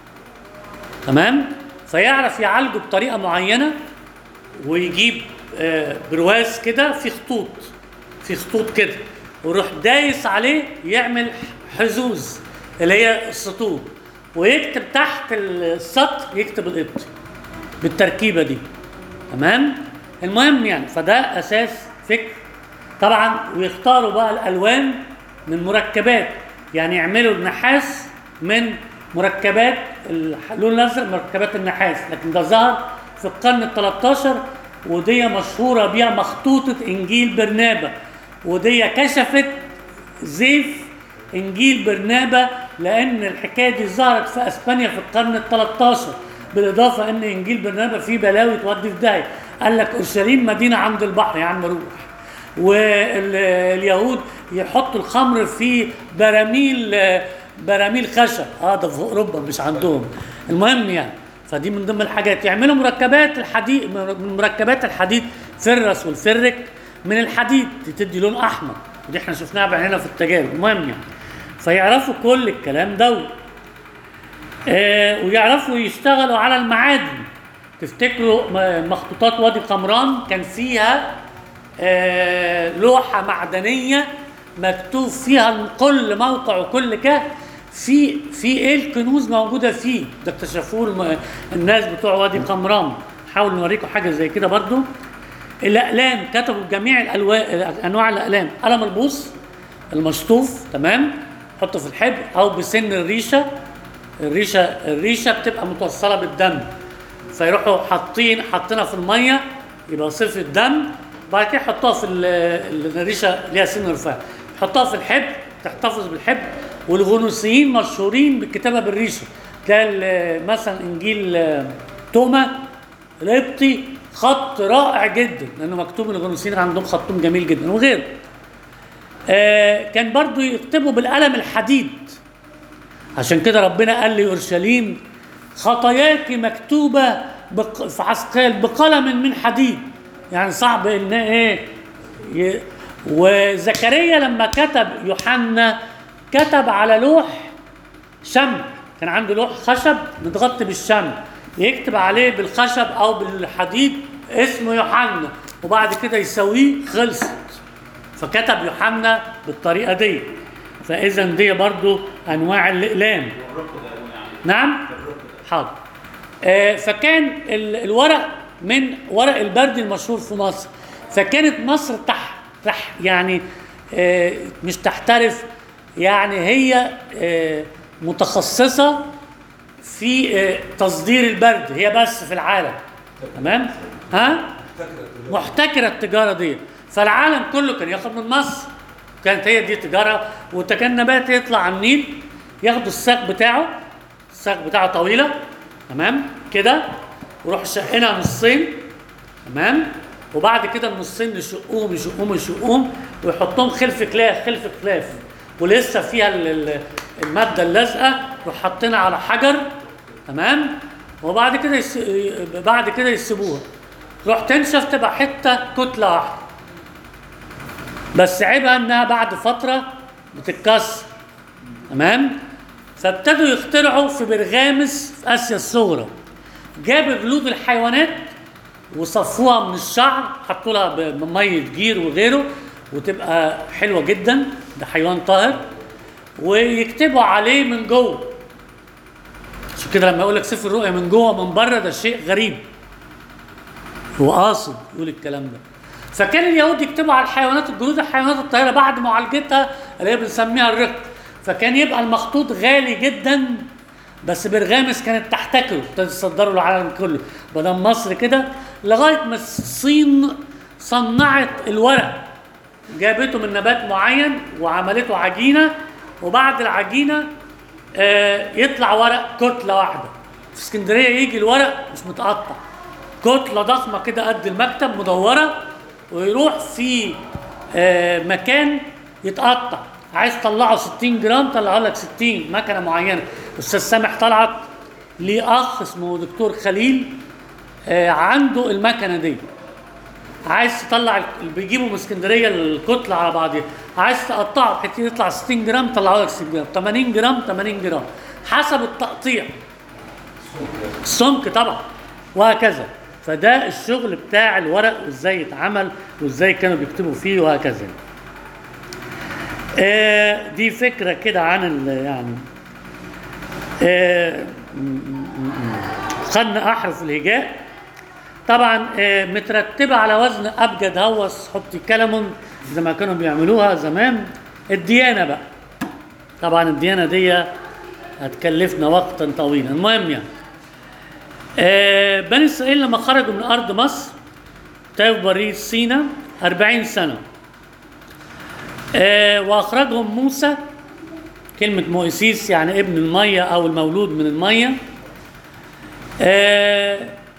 تمام فيعرف يعالجه بطريقه معينه ويجيب آه، برواز كده في خطوط في خطوط كده ويروح دايس عليه يعمل حزوز اللي هي السطور ويكتب تحت السطر يكتب القبطي بالتركيبه دي تمام المهم يعني فده اساس فكر طبعا ويختاروا بقى الالوان من مركبات يعني يعملوا النحاس من مركبات اللون الازرق مركبات النحاس لكن ده ظهر في القرن ال 13 ودي مشهوره بيها مخطوطه انجيل برنابا ودي كشفت زيف انجيل برنابا لان الحكايه دي ظهرت في اسبانيا في القرن ال 13 بالاضافه ان انجيل برنابا فيه بلاوي تودي في داهيه قال لك اورشليم مدينه عند البحر يا عم روح واليهود يحطوا الخمر في براميل براميل خشب اه ده في اوروبا مش عندهم المهم يعني فدي من ضمن الحاجات يعملوا مركبات الحديد من مركبات الحديد فرس والفرك من الحديد تدي لون احمر ودي احنا شفناها بعيننا في التجارب المهم يعني فيعرفوا كل الكلام دوت آه ويعرفوا يشتغلوا على المعادن تفتكروا م- مخطوطات وادي قمران كان فيها آه لوحة معدنية مكتوب فيها كل موقع وكل كهف في في ايه الكنوز موجودة فيه ده اكتشفوه الم- الناس بتوع وادي قمران حاول نوريكم حاجة زي كده برضو الأقلام كتبوا جميع الألوان أنواع الأقلام قلم البوص المشطوف تمام حطه في الحبر أو بسن الريشة الريشه الريشه بتبقى متوصله بالدم فيروحوا حاطين حاطينها في الميه يبقى صفر الدم بعد كده يحطوها في ال- ال- الريشه ليها سن رفيع يحطوها في الحبر تحتفظ بالحبر والغنوصيين مشهورين بالكتابه بالريشه تلاقي ال- مثلا انجيل آه، توما القبطي خط رائع جدا لانه مكتوب ان الغنوصيين عندهم خطهم جميل جدا وغيره آه كان برضو يكتبوا بالقلم الحديد عشان كده ربنا قال لأورشليم خطاياك مكتوبة بق... في عسقال بقلم من حديد يعني صعب ان ايه ي... وزكريا لما كتب يوحنا كتب على لوح شمع كان عنده لوح خشب متغطي بالشمع يكتب عليه بالخشب او بالحديد اسمه يوحنا وبعد كده يسويه خلصت فكتب يوحنا بالطريقه دي فاذا دي برضو انواع الاقلام والرق ده يعني نعم حاضر آه، فكان ال- الورق من ورق البرد المشهور في مصر فكانت مصر تح, تح يعني آه، مش تحترف يعني هي آه، متخصصة في آه، تصدير البرد هي بس في العالم تمام ها محتكرة التجارة دي فالعالم كله كان ياخد من مصر كانت هي دي تجارة وكان نبات يطلع على النيل ياخدوا الساق بتاعه الساق بتاعه طويلة تمام كده ويروح شقنا نصين تمام وبعد كده النصين يشقوهم يشقوهم يشقوهم ويحطهم خلف كلاف خلف كلاف ولسه فيها ال- ال- المادة اللازقة يروح حاطينها على حجر تمام وبعد كده يس... بعد كده يسيبوها تروح تنشف تبقى حتة كتلة واحدة بس عيبها انها بعد فترة بتتكسر تمام فابتدوا يخترعوا في برغامس في اسيا الصغرى جابوا جلود الحيوانات وصفوها من الشعر حطوا لها ب- بميه جير وغيره وتبقى حلوه جدا ده حيوان طاهر ويكتبوا عليه من جوه عشان كده لما يقول لك سفر الرؤيا من جوه من بره ده شيء غريب هو قاصد يقول الكلام ده فكان اليهود يكتبوا على الحيوانات الجلود الحيوانات الطاهره بعد معالجتها اللي هي بنسميها الرق فكان يبقى المخطوط غالي جدا بس برغامس كانت تحتكره تصدره العالم كله بدل مصر كده لغايه ما الصين صنعت الورق جابته من نبات معين وعملته عجينه وبعد العجينه آه، يطلع ورق كتله واحده في اسكندريه يجي الورق مش متقطع كتله ضخمه كده قد المكتب مدوره ويروح في آه، مكان يتقطع عايز تطلعه 60 جرام طلعه لك 60 مكنه معينه استاذ سامح طلعت ليه اخ اسمه دكتور خليل آه، عنده المكنه دي عايز تطلع ال- بيجيبوا من اسكندريه الكتله على بعضها عايز تقطعه بحيث يطلع 60 جرام طلعوا لك 60 جرام 80 جرام 80 جرام حسب التقطيع السمك طبعا وهكذا فده الشغل بتاع الورق وازاي يتعمل وازاي كانوا بيكتبوا فيه وهكذا آه دي فكره كده عن ال- يعني آه م- م- م- خدنا احرف الهجاء طبعا آه، مترتبه على وزن ابجد هوس حطي كلمون زي ما كانوا بيعملوها زمان الديانه بقى طبعا الديانه دي هتكلفنا وقتا طويلا المهم يعني آه، بني اسرائيل لما خرجوا من ارض مصر تايب بريد سينا 40 سنه آه، واخرجهم موسى كلمه مؤسيس يعني ابن الميه او المولود من الميه آه،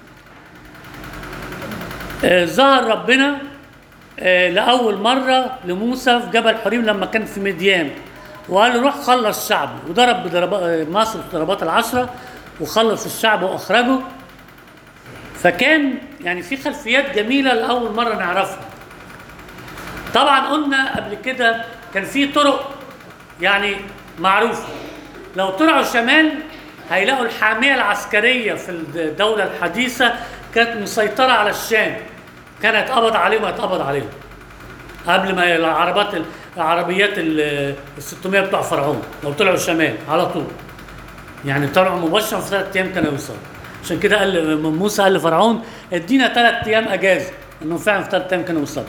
آه، ظهر ربنا آه، لأول مرة لموسى في جبل حريم لما كان في مديان وقال له روح خلص شعبي وضرب بضربات مصر بضربات العشرة وخلص الشعب وأخرجه فكان يعني في خلفيات جميلة لأول مرة نعرفها طبعا قلنا قبل كده كان في طرق يعني معروفة لو طلعوا شمال هيلاقوا الحامية العسكرية في الدولة الحديثة كانت مسيطرة على الشام كان يتقبض عليهم ويتقبض عليهم قبل ما العربات العربيات ال 600 بتوع فرعون لو طلعوا شمال على طول يعني طلعوا مباشرة في ثلاث ايام كانوا يوصلوا عشان كده قال موسى قال لفرعون ادينا ثلاث ايام اجازه انهم فعلا في ثلاث ايام كانوا يوصلوا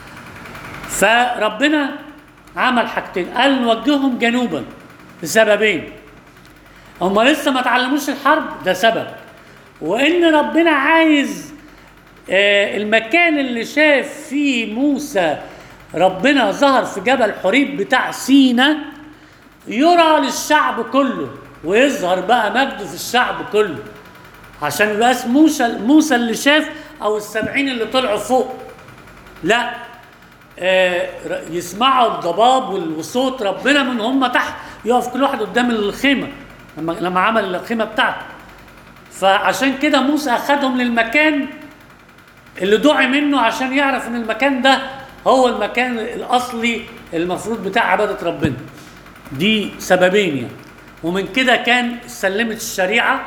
فربنا عمل حاجتين قال نوجههم جنوبا لسببين هم لسه ما اتعلموش الحرب ده سبب وان ربنا عايز آه، المكان اللي شاف فيه موسى ربنا ظهر في جبل حريب بتاع سينا يرى للشعب كله ويظهر بقى مجده في الشعب كله عشان يبقى اسم موسى موسى اللي شاف او السبعين اللي طلعوا فوق لا آه، ر- يسمعوا الضباب وال- وصوت ربنا من هم تحت يقف كل واحد قدام الخيمه لما لما عمل الخيمه بتاعته فعشان كده موسى اخذهم للمكان اللي دعي منه عشان يعرف ان المكان ده هو المكان الاصلي المفروض بتاع عباده ربنا دي سببين يعني ومن كده كان سلمت الشريعه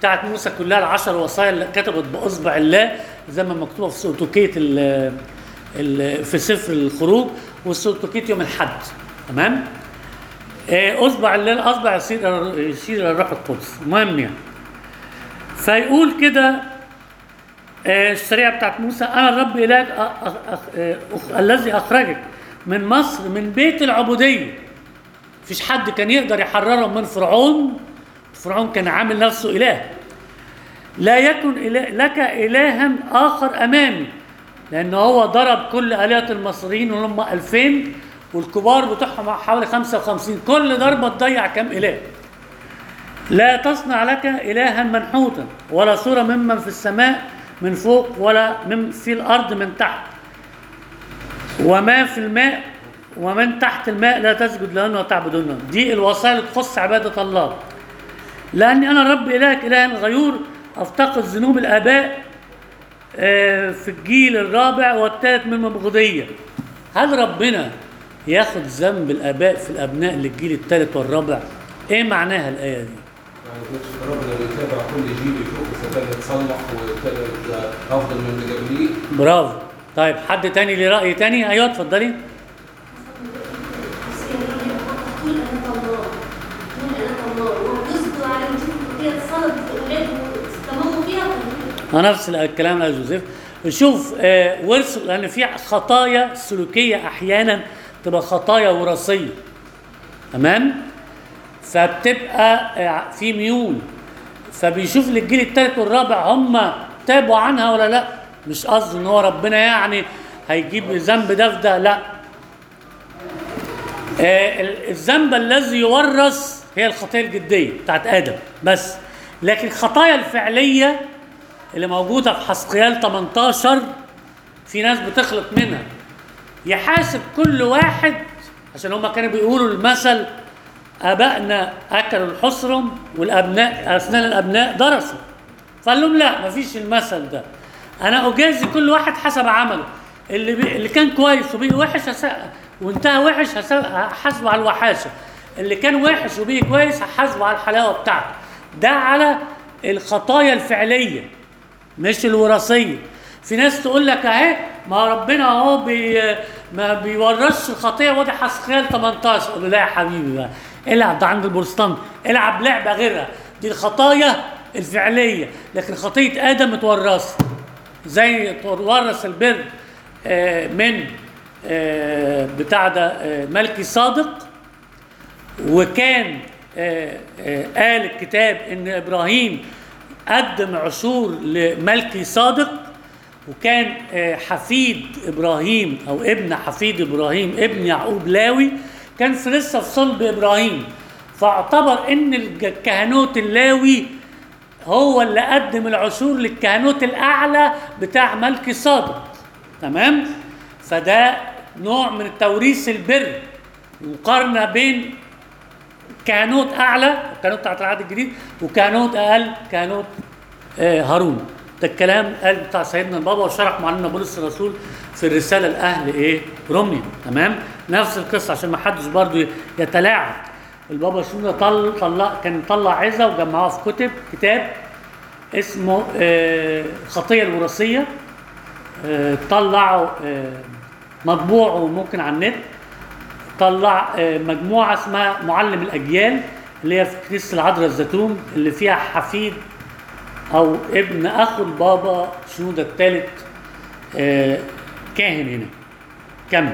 بتاعت موسى كلها العشر وصايا اللي كتبت باصبع الله زي ما مكتوبه في سؤتوكيه ال ال في سفر الخروج والسؤتوكيه يوم الحد تمام آه، اصبع الله الاصبع يصير يشير الى الروح القدس المهم يعني فيقول كده آه، الشريعه بتاعت موسى انا الرب الهك أ- أ- أ- آه، أخ- الذي اخرجك من مصر من بيت العبوديه مفيش حد كان يقدر يحررهم من فرعون فرعون كان عامل نفسه اله لا يكن إله لك الها اخر امامي لان هو ضرب كل الهه المصريين اللي هم 2000 والكبار بتوعهم حوالي 55 كل ضربه تضيع كام اله لا تصنع لك إلها منحوتا ولا صورة ممن في السماء من فوق ولا من في الأرض من تحت وما في الماء ومن تحت الماء لا تسجد لهن وتعبدهن دي الوصايا اللي تخص عبادة الله لأني أنا الرب إلهك إله غيور أفتقد ذنوب الآباء آه، في الجيل الرابع والثالث من المبغضية هل ربنا ياخد ذنب الآباء في الأبناء للجيل الثالث والرابع؟ إيه معناها الآية دي؟ يعني كنتش ربنا بيتابع كل جيل يشوف اذا كان اتصلح وابتدى افضل من اللي قبليه برافو طيب حد تاني ليه رأي تاني ايوه اتفضلي طول أنات الله طول أنات الله ويصبر على وجود كده صلب أولاده واستمروا فيها ما نفس الكلام يا جوزيف شوف آه ورث لان في خطايا سلوكيه احيانا تبقى خطايا وراثيه تمام فبتبقى آه، في ميول فبيشوف للجيل الثالث والرابع هم تابوا عنها ولا لا مش قصدي ان هو ربنا يعني هيجيب ذنب ده في ده لا آه، ال- الذنب الذي يورث هي الخطيه الجديه بتاعت ادم بس لكن الخطايا الفعليه اللي موجوده في حسقيال 18 في ناس بتخلط منها يحاسب كل واحد عشان هما كانوا بيقولوا المثل ابائنا اكلوا الحصرم والابناء اسنان الابناء درسوا فقال لهم لا مفيش المثل ده انا اجازي كل واحد حسب عمله اللي بي... اللي كان كويس وبقي وحش هس... وانتهى وحش هس... هحاسبه على الوحاشه اللي كان وحش وبقي كويس هحاسبه على الحلاوه بتاعته ده على الخطايا الفعليه مش الوراثيه في ناس تقول لك اهي ما ربنا اهو بي ما بيورثش الخطيه وادي حسخيال 18 اقول له لا يا حبيبي بقى العب ده عند البروتستانت العب لعبه غيرها دي الخطايا الفعليه لكن خطيه ادم اتورثت زي تورث البر آه، من آه، بتاع ده آه، ملكي صادق وكان آه، آه، قال الكتاب ان ابراهيم قدم عشور لملكي صادق وكان آه، حفيد ابراهيم او ابن حفيد ابراهيم ابن يعقوب لاوي كان في لسه في صلب ابراهيم فاعتبر ان الج- الكهنوت اللاوي هو اللي قدم العشور للكهنوت الاعلى بتاع ملكي صادق تمام فده نوع من التوريث البر مقارنه بين كهنوت اعلى الكهنوت بتاعت العهد الجديد وكهنوت اقل كهنوت آه، هارون ده الكلام قال بتاع سيدنا البابا وشرح معلمنا بولس الرسول في الرساله لاهل ايه روميا تمام نفس القصه عشان ما حدش برضه يتلاعب البابا شنودة طل طلع كان طلع عظه وجمعوها في كتب كتاب اسمه آه، الخطيه الوراثيه آه، طلعوا آه، مطبوع وممكن على النت طلع آه، مجموعه اسمها معلم الاجيال اللي هي في كنيسه العذراء الزيتون اللي فيها حفيد او ابن اخو البابا شنودة الثالث آه، كاهن هنا كمل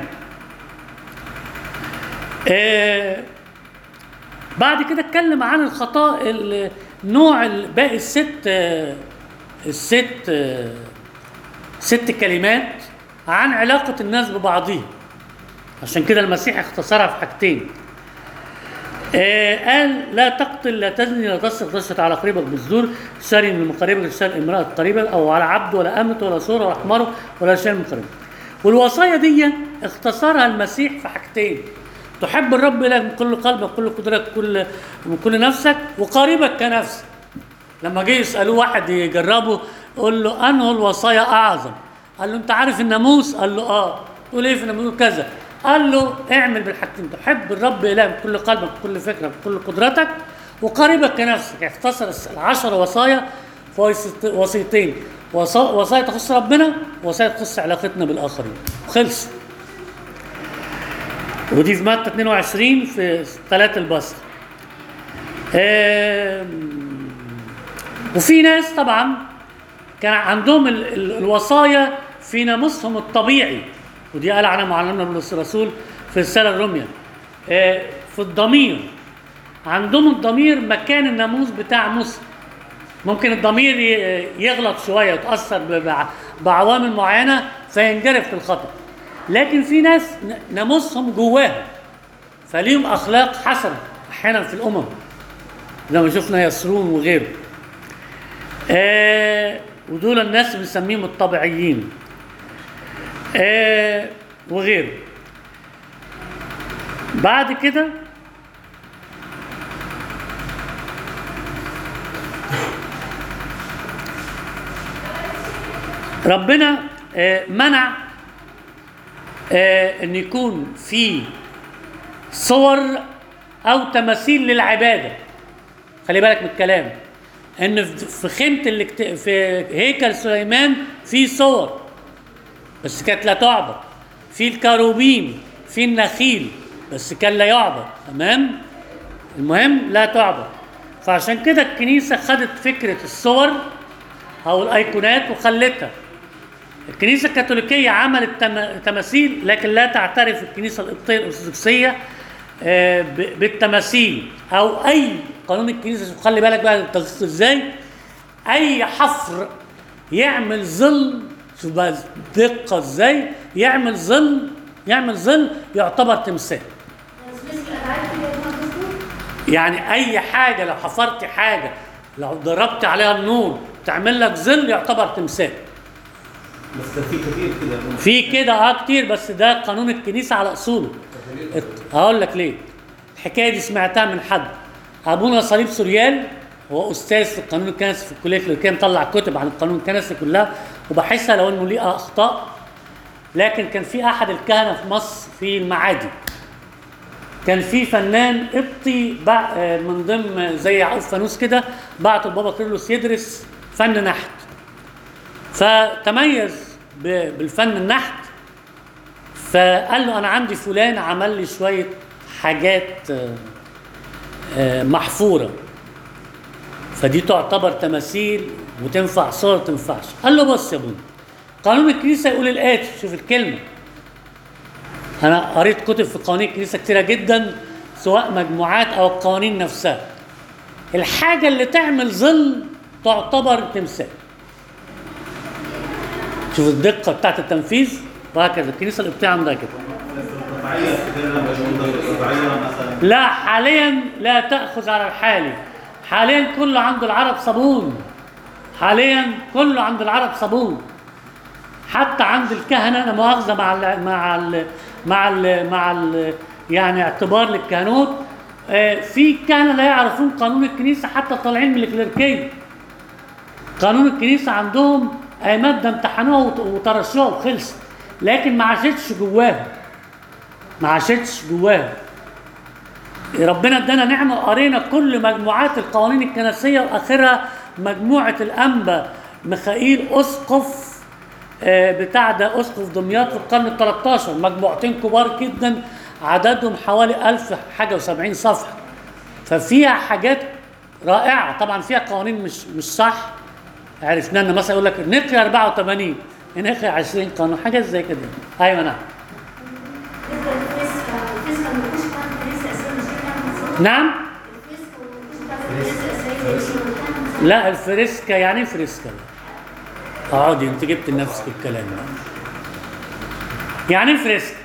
آه، بعد كده اتكلم عن الخطا ال- نوع ال- باقي الست آه، الست آه، ست كلمات عن علاقة الناس ببعضهم عشان كده المسيح اختصرها في حاجتين آه قال لا تقتل لا تزني لا تسرق تشهد على قريبك بالزور شاري من قريبك شاري امرأة قريبك أو على عبد ولا أمة ولا صورة ولا حمار ولا شيء من قريبك والوصايا دي اختصرها المسيح في حاجتين تحب الرب إلهك من كل قلبك كل قدرتك كل من كل نفسك وقريبك كنفسك لما جه يسالوه واحد يجربه يقول له انه الوصايا اعظم قال له انت عارف الناموس قال له اه تقول ايه في الناموس كذا قال له اعمل بالحاجتين تحب الرب الهك بكل قلبك بكل فكرك بكل قدرتك وقريبك كنفسك اختصر العشر وصايا في وصيت- وصيتين وصا- وصايا تخص ربنا وصايا تخص علاقتنا بالاخرين خلص ودي في متى 22 في ثلاث البصر آم، وفي ناس طبعا كان عندهم ال- ال- الوصايا في ناموسهم الطبيعي ودي قال عنها معلمنا بولس الرسول في الرساله الروميه آه، في الضمير عندهم الضمير مكان الناموس بتاع موسى ممكن الضمير ي- يغلط شويه يتاثر ب- بع- بعوامل معينه فينجرف في الخطا لكن في ناس ن- ناموسهم جواهم فليهم اخلاق حسنه احيانا في الامم زي ما شفنا يسرون وغيره آه ودول الناس بنسميهم الطبيعيين آه وغيره بعد كده ربنا آه منع آه ان يكون في صور او تماثيل للعباده خلي بالك من الكلام ان في خيمه الاكت... في هيكل سليمان في صور بس كانت لا تعبد في الكروبيم في النخيل بس كان لا يعبد تمام المهم لا تعبد فعشان كده الكنيسه خدت فكره الصور او الايقونات وخلتها الكنيسه الكاثوليكيه عملت تم- تماثيل لكن لا تعترف الكنيسه القبطيه الارثوذكسيه آه، ب- بالتماثيل او اي قانون الكنيسه شوف خلي بالك بقى التخصيص ازاي اي حفر يعمل ظل شوف بقى دقه ازاي يعمل ظل يعمل ظل يعتبر تمثال مثل الالعاب كده يا جماعه قصدي؟ يعني اي حاجه لو حفرت حاجه لو ضربت عليها النور تعمل لك ظل يعتبر تمثال بس في كثير كده في كده اه كتير بس ده قانون الكنيسه على اصوله هقول لك ليه الحكايه دي سمعتها من حد ابونا صليب سوريال هو استاذ في القانون الكنسي في الكليه الكليريكيه مطلع كتب عن القانون الكنسي كلها وبحسها لو انه ليه اخطاء لكن كان في احد الكهنه في مصر في المعادي كان في فنان قبطي بع- آه، من ضمن زي يعقوب فانوس كده بعته البابا كيرلس يدرس فن نحت فتميز ب- بالفن النحت فقال له انا عندي فلان عمل لي شويه حاجات آه، آه، محفوره فدي تعتبر تماثيل وتنفع صور تنفعش قال له بص يا ابونا قانون الكنيسه يقول الاتي شوف الكلمه انا قريت كتب في قوانين الكنيسه كتيره جدا سواء مجموعات او القوانين نفسها الحاجه اللي تعمل ظل تعتبر تمثال شوف الدقه بتاعت التنفيذ وهكذا الكنيسه القبطيه عندها كده القطعية كثير موجودة القطعية مثلا لا حاليا لا تاخذ على الحالي حاليا كله عند العرب صابون حاليا كله عند العرب صابون حتى عند الكهنه انا مؤاخذه مع ال مع ال مع ال مع ال يعني اعتبار للكهنوت آه، في كهنه لا يعرفون قانون الكنيسه حتى طالعين من الكليركيه قانون الكنيسه عندهم اي ماده امتحنوها وت- وترشوها وخلصت لكن ما عاشتش جواهم ما عاشتش جواهم ربنا ادانا نعمه قرينا كل مجموعات القوانين الكنسيه واخرها مجموعه الانبا ميخائيل اسقف آه، بتاع ده اسقف دمياط في القرن ال 13 مجموعتين كبار جدا عددهم حوالي 1000 حاجه و70 صفحه ففيها حاجات رائعه طبعا فيها قوانين مش مش صح عرفنا ان مثلا يقول لك نقي 84 نقي 20 قانون حاجات زي كده ايوه نعم بالنسبه للفسخه الفسخه ما كنتش بتاعت الكنيسه اساسا مش دي بتاعت الصلاة. نعم الفسخه ما كنتش بتاعت الكنيسه اساسا مش بتاعت الصلاة. لا الفريسكا يعني إيه فريسكا اقعدي انت جبت لنفسك الكلام يعني إيه فريسكا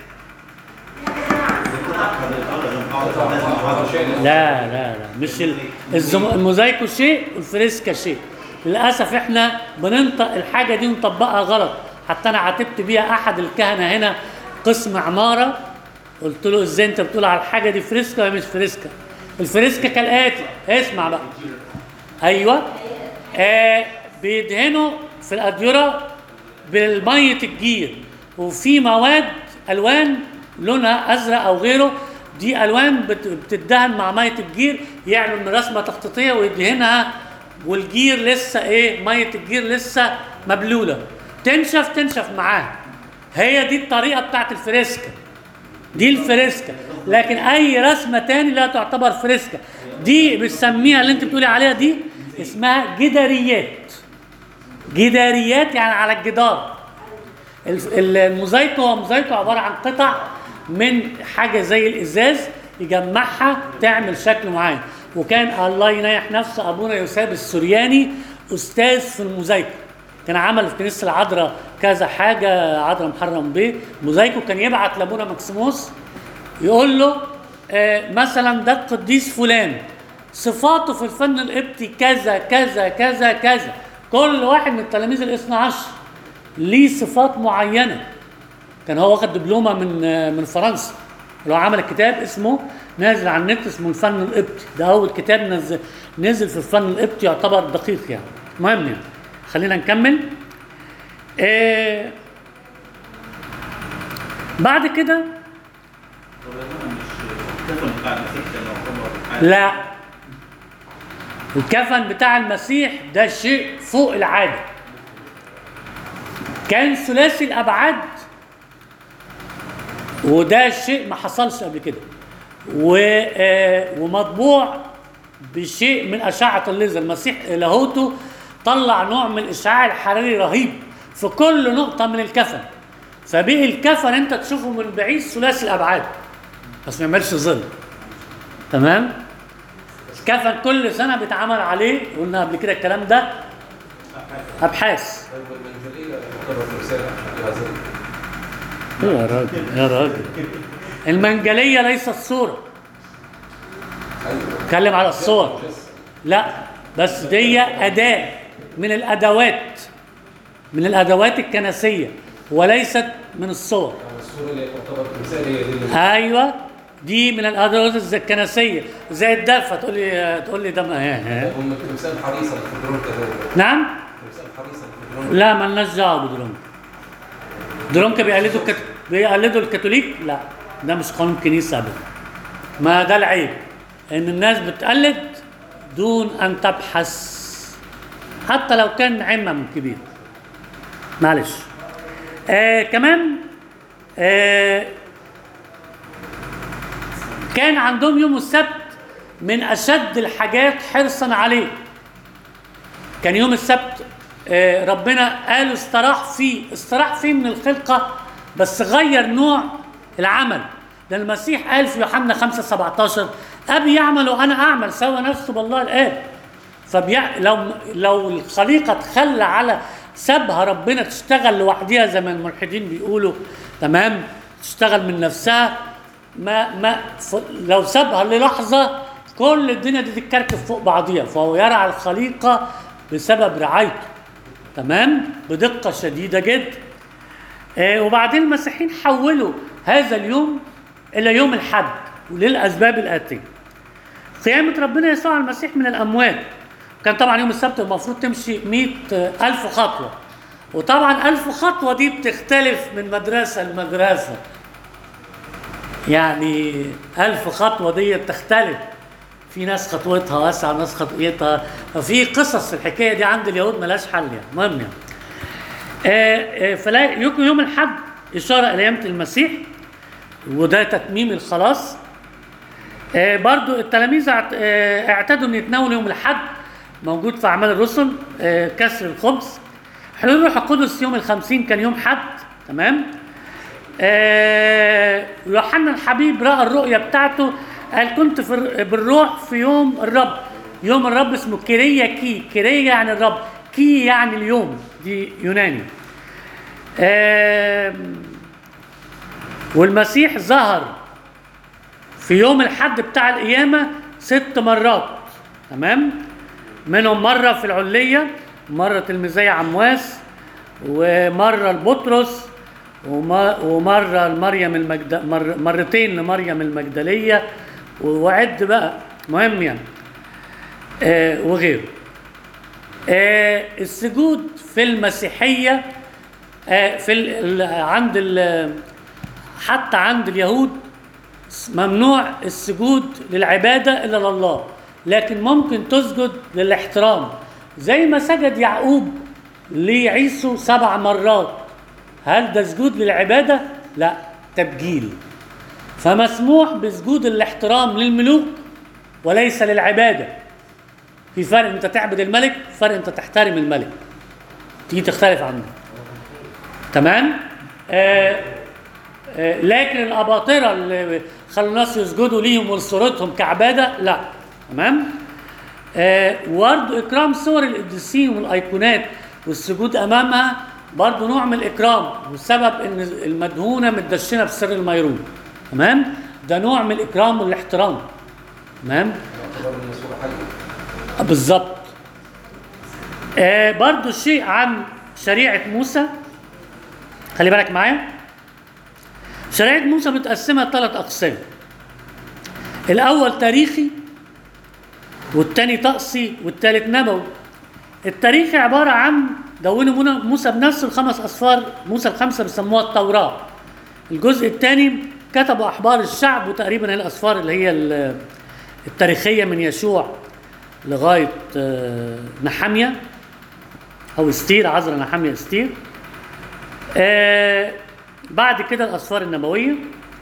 لا لا لا مش ال- الزم... الموزايكو شيء والفريسكا شيء للاسف احنا بننطق الحاجه دي ونطبقها غلط حتى انا عاتبت بيها احد الكهنه هنا قسم عماره قلت له ازاي انت بتقول على الحاجه دي فريسكا ولا مش فريسكا الفريسكا كالاتي اسمع بقى ايوه آه بيدهنوا في الاديره بالميه الجير وفي مواد الوان لونها ازرق او غيره دي الوان بت- بتدهن مع ميه الجير يعمل رسمه تخطيطيه ويدهنها والجير لسه ايه ميه الجير لسه مبلوله تنشف تنشف معاها هي دي الطريقه بتاعت الفريسكا دي الفريسكا لكن اي رسمه تاني لا تعتبر فريسكا دي بنسميها اللي انت بتقولي عليها دي اسمها جداريات جداريات يعني على الجدار الف- ال- الموزايكو هو موزايكو عباره عن قطع من حاجه زي الازاز يجمعها تعمل شكل معين وكان الله ينيح نفسه ابونا يوساب السورياني استاذ في الموزايكو كان عمل في كنيسه العذراء كذا حاجه عذراء محرم بيه موزايكو كان يبعت لابونا مكسيموس يقول له آه مثلا ده القديس فلان صفاته في الفن القبطي كذا كذا كذا كذا كل واحد من التلاميذ الاثنى عشر ليه صفات معينه كان هو واخد دبلومه من آه، من فرنسا اللي هو عمل الكتاب اسمه نازل على النت اسمه الفن القبطي ده اول كتاب نزل نزل في الفن القبطي يعتبر دقيق يعني المهم يعني خلينا نكمل آه بعد كده طب يا جماعة مش الكفن بتاع المسيح كان يعتبر حاجة لا الكفن بتاع المسيح ده شيء فوق العادة كان ثلاثي الأبعاد وده شيء ما حصلش قبل كده و آه، ومطبوع بشيء من أشعة الليزر المسيح لاهوته طلع نوع من الإشعاع الحراري رهيب في كل نقطة من الكفن فبقي الكفن أنت تشوفه من بعيد ثلاثي الأبعاد بس ما يعملش ظل تمام كفن كل سنه بيتعمل عليه قلنا قبل كده الكلام ده ابحاث طيب المنجليه تعتبر رساله لهذا يا راجل يا راجل المنجليه ليست صوره ايوه اتكلم على الصور لا بس دي اداه من الادوات من الادوات الكنسيه وليست من الصور يعني الصوره اللي تعتبر رساله هي دي اللي ايوه دي من الادوات الكنسيه زي الدفه تقول لي تقول لي ده ما هي هم تمثال حريصه في درون كده نعم تمثال حريصه في درون لا مالناش دعوه بدرونكا درونكا بيقلدوا الكت... بيقلدوا الكاثوليك لا ده مش قانون كنيسه ابدا ما ده العيب ان الناس بتقلد دون ان تبحث حتى لو كان عمم كبير معلش آه كمان آه كان عندهم يوم السبت من اشد الحاجات حرصا عليه كان يوم السبت آه، ربنا قال استراح فيه استراح فيه من الخلقة بس غير نوع العمل ده المسيح قال في يوحنا 5 17 أبي يعمل وأنا أعمل سوى نفسه بالله الآب فبيع لو لو الخليقة تخلى على سابها ربنا تشتغل لوحدها زي ما الملحدين بيقولوا تمام تشتغل من نفسها ما ما ف- لو سابها للحظة كل الدنيا دي تتكركب فوق بعضيها فهو يرعى الخليقة بسبب رعايته تمام بدقة شديدة جدا آه وبعدين المسيحيين حولوا هذا اليوم إلى يوم الحد وللأسباب الآتية قيامة ربنا يسوع المسيح من الأموات كان طبعا يوم السبت المفروض تمشي مئة ألف خطوة وطبعا ألف خطوة دي بتختلف من مدرسة لمدرسة يعني ألف خطوة دي بتختلف في ناس خطوتها واسعة وناس خطوتها ففي قصص في الحكاية دي عند اليهود ملاش حل يعني المهم يعني آه، آه، فلا يكون يوم الحد إشارة إلى قيامة المسيح وده تتميم الخلاص آه، برضو التلاميذ اعت- آه، اعتادوا ان يتناولوا يوم الحد موجود في اعمال الرسل آه، كسر الخبز حلول الروح القدس يوم الخمسين كان يوم حد تمام آه، يوحنا الحبيب راى الرؤيه بتاعته قال كنت في الر- بالروح في يوم الرب يوم الرب اسمه كيريا كي كيريا يعني الرب كي يعني اليوم دي يوناني آم، والمسيح ظهر في يوم الحد بتاع القيامة ست مرات تمام منهم مرة في العلية مرة تلميذية عمواس ومرة لبطرس وما- ومرة لمريم المجد مر مرتين لمريم المجدلية وعد بقى مهم يعني آه وغيره آه السجود في المسيحية آه في ال ال- عند ال حتى عند اليهود ممنوع السجود للعبادة إلا لله لكن ممكن تسجد للاحترام زي ما سجد يعقوب لعيسو سبع مرات هل ده سجود للعبادة؟ لا تبجيل فمسموح بسجود الاحترام للملوك وليس للعبادة في فرق انت تعبد الملك فرق انت تحترم الملك تيجي تختلف عنه تمام آه آه لكن الاباطره اللي خلوا الناس يسجدوا ليهم ولصورتهم كعباده لا تمام آه وبرضه اكرام صور القديسين والايقونات والسجود امامها برضه نوع من الاكرام والسبب ان المدهونه متدشنه بسر الميرون تمام ده نوع من الاكرام والاحترام تمام يعتبر ان صوره حيه آه، بالظبط آه برضو شيء عن شريعة موسى خلي بالك معايا شريعة موسى متقسمة ثلاث أقسام الأول تاريخي والتاني طقسي والتالت نبوي التاريخي عبارة عن دونه منا- موسى بنفسه الخمس أسفار موسى الخمسة بيسموها التوراة الجزء الثاني كتبوا أحبار الشعب وتقريبا هي الأسفار اللي هي ال- التاريخية من يشوع لغاية آه، نحامية أو استير عذرا نحامية استير آه، بعد كده الأسفار النبوية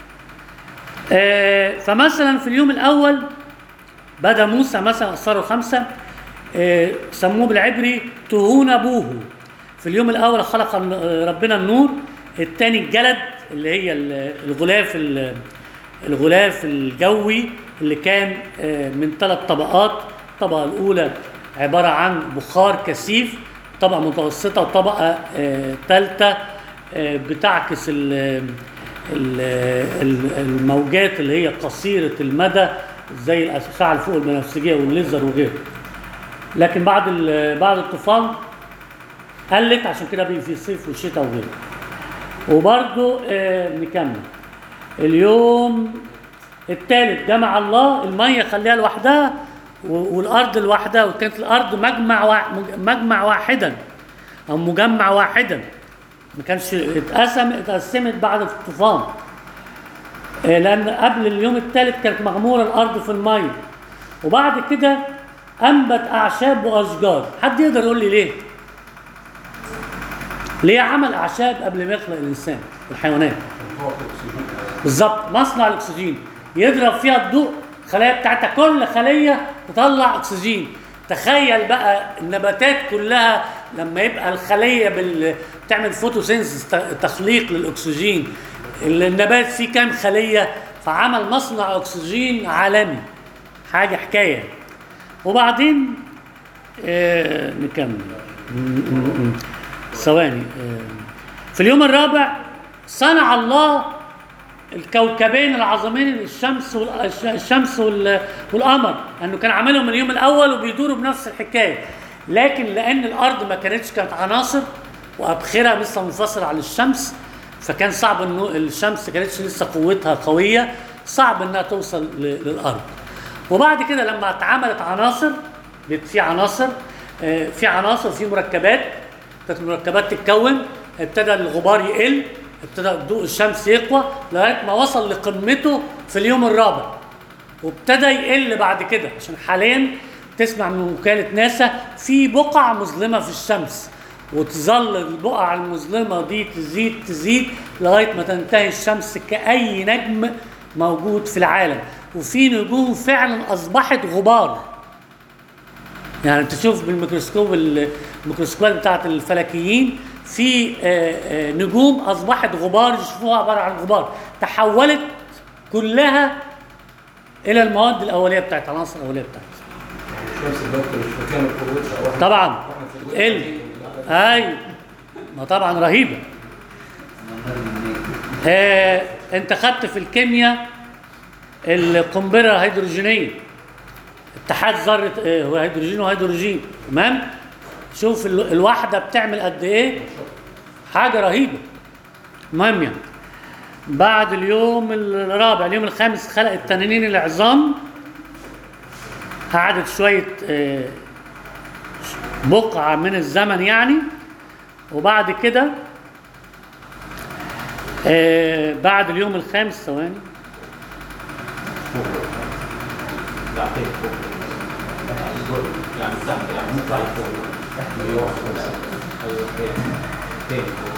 آه، فمثلا في اليوم الأول بدا موسى مثلا أسفاره الخمسة آه، سموه بالعبري تهون أبوه في اليوم الأول خلق ال- ربنا النور الثاني الجلد اللي هي ال- الغلاف ال- الغلاف الجوي اللي كان آه، من ثلاث طبقات الطبقة الأولى عبارة عن بخار كثيف طبقة متوسطة وطبقة ثالثة بتعكس ال- ال- ال- الموجات اللي هي قصيرة المدى زي الأشعة الفوق البنفسجية والليزر وغيره لكن بعد ال- بعد الطوفان قلت عشان كده بيجي في الصيف والشتاء وغيره وبرضو آه نكمل اليوم الثالث جمع الله المية خليها لوحدها و- والأرض لوحدها وكانت الأرض مجمع وا- مجمع واحدا أو مجمع واحدا ما كانش اتقسم اتقسمت بعد الطوفان آه، لأن قبل اليوم الثالث كانت مغمورة الأرض في المية وبعد كده أنبت أعشاب وأشجار حد يقدر يقول لي ليه؟ ليه عمل أعشاب قبل ما يخلق الإنسان والحيوانات؟ هو اكسجين بالظبط مصنع الاكسجين يضرب فيها الضوء الخلايا بتاعتها كل خليه تطلع اكسجين تخيل بقى النباتات كلها لما يبقى الخليه بال... بتعمل فوتوسينثيز ت- تخليق للاكسجين النبات فيه كام خليه فعمل مصنع اكسجين عالمي حاجه حكايه وبعدين آه نكمل م- م- م. ثواني آه في اليوم الرابع صنع الله الكوكبين العظيمين الشمس والأش- الشمس وال- والقمر انه كان عاملهم من اليوم الاول وبيدوروا بنفس الحكايه لكن لان الارض ما كانتش كانت عناصر وابخره لسه منفصله عن الشمس فكان صعب انه الشمس كانتش لسه قوتها قويه صعب انها توصل ل- للارض وبعد كده لما اتعملت عناصر بقت في عناصر آه، في عناصر في مركبات ابتدت المركبات تتكون ابتدى الغبار يقل ابتدى ضوء الشمس يقوى لغايه ما وصل لقمته في اليوم الرابع وابتدى يقل بعد كده عشان حاليا تسمع من وكاله ناسا في بقع مظلمه في الشمس وتظل البقع المظلمه دي تزيد تزيد لغايه ما تنتهي الشمس كاي نجم موجود في العالم وفي نجوم فعلا اصبحت غبار يعني تشوف بالميكروسكوب الميكروسكوبات بتاعت الفلكيين في آه، آه، نجوم اصبحت غبار يشوفوها عباره عن غبار تحولت كلها الى المواد الاوليه بتاعت العناصر الاوليه بتاعتها الشمس دلوقتي مش في كامل قوتها واحنا طبعا واحنا في الجزء ال ايوه ما طبعا رهيبه آه انت خدت في الكيمياء القنبله الهيدروجينيه اتحاد ذره آه، هو هيدروجين وهيدروجين تمام شوف ال- الواحده بتعمل قد ايه حاجه رهيبه المهم يعني بعد اليوم الرابع اليوم الخامس خلق التنانين العظام قعدت شويه آه، بقعه من الزمن يعني وبعد كده آه بعد اليوم الخامس ثواني بتاع تاني فوق يعني تحت يعني نطلع لفوق ايوه تاني تاني فوق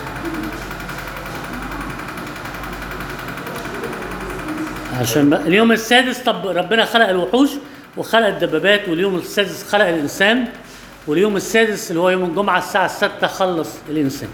عشان بقى اليوم السادس طب ربنا خلق الوحوش وخلق الدبابات واليوم السادس خلق الانسان واليوم السادس اللي هو يوم الجمعه الساعه 6 خلص الانسان.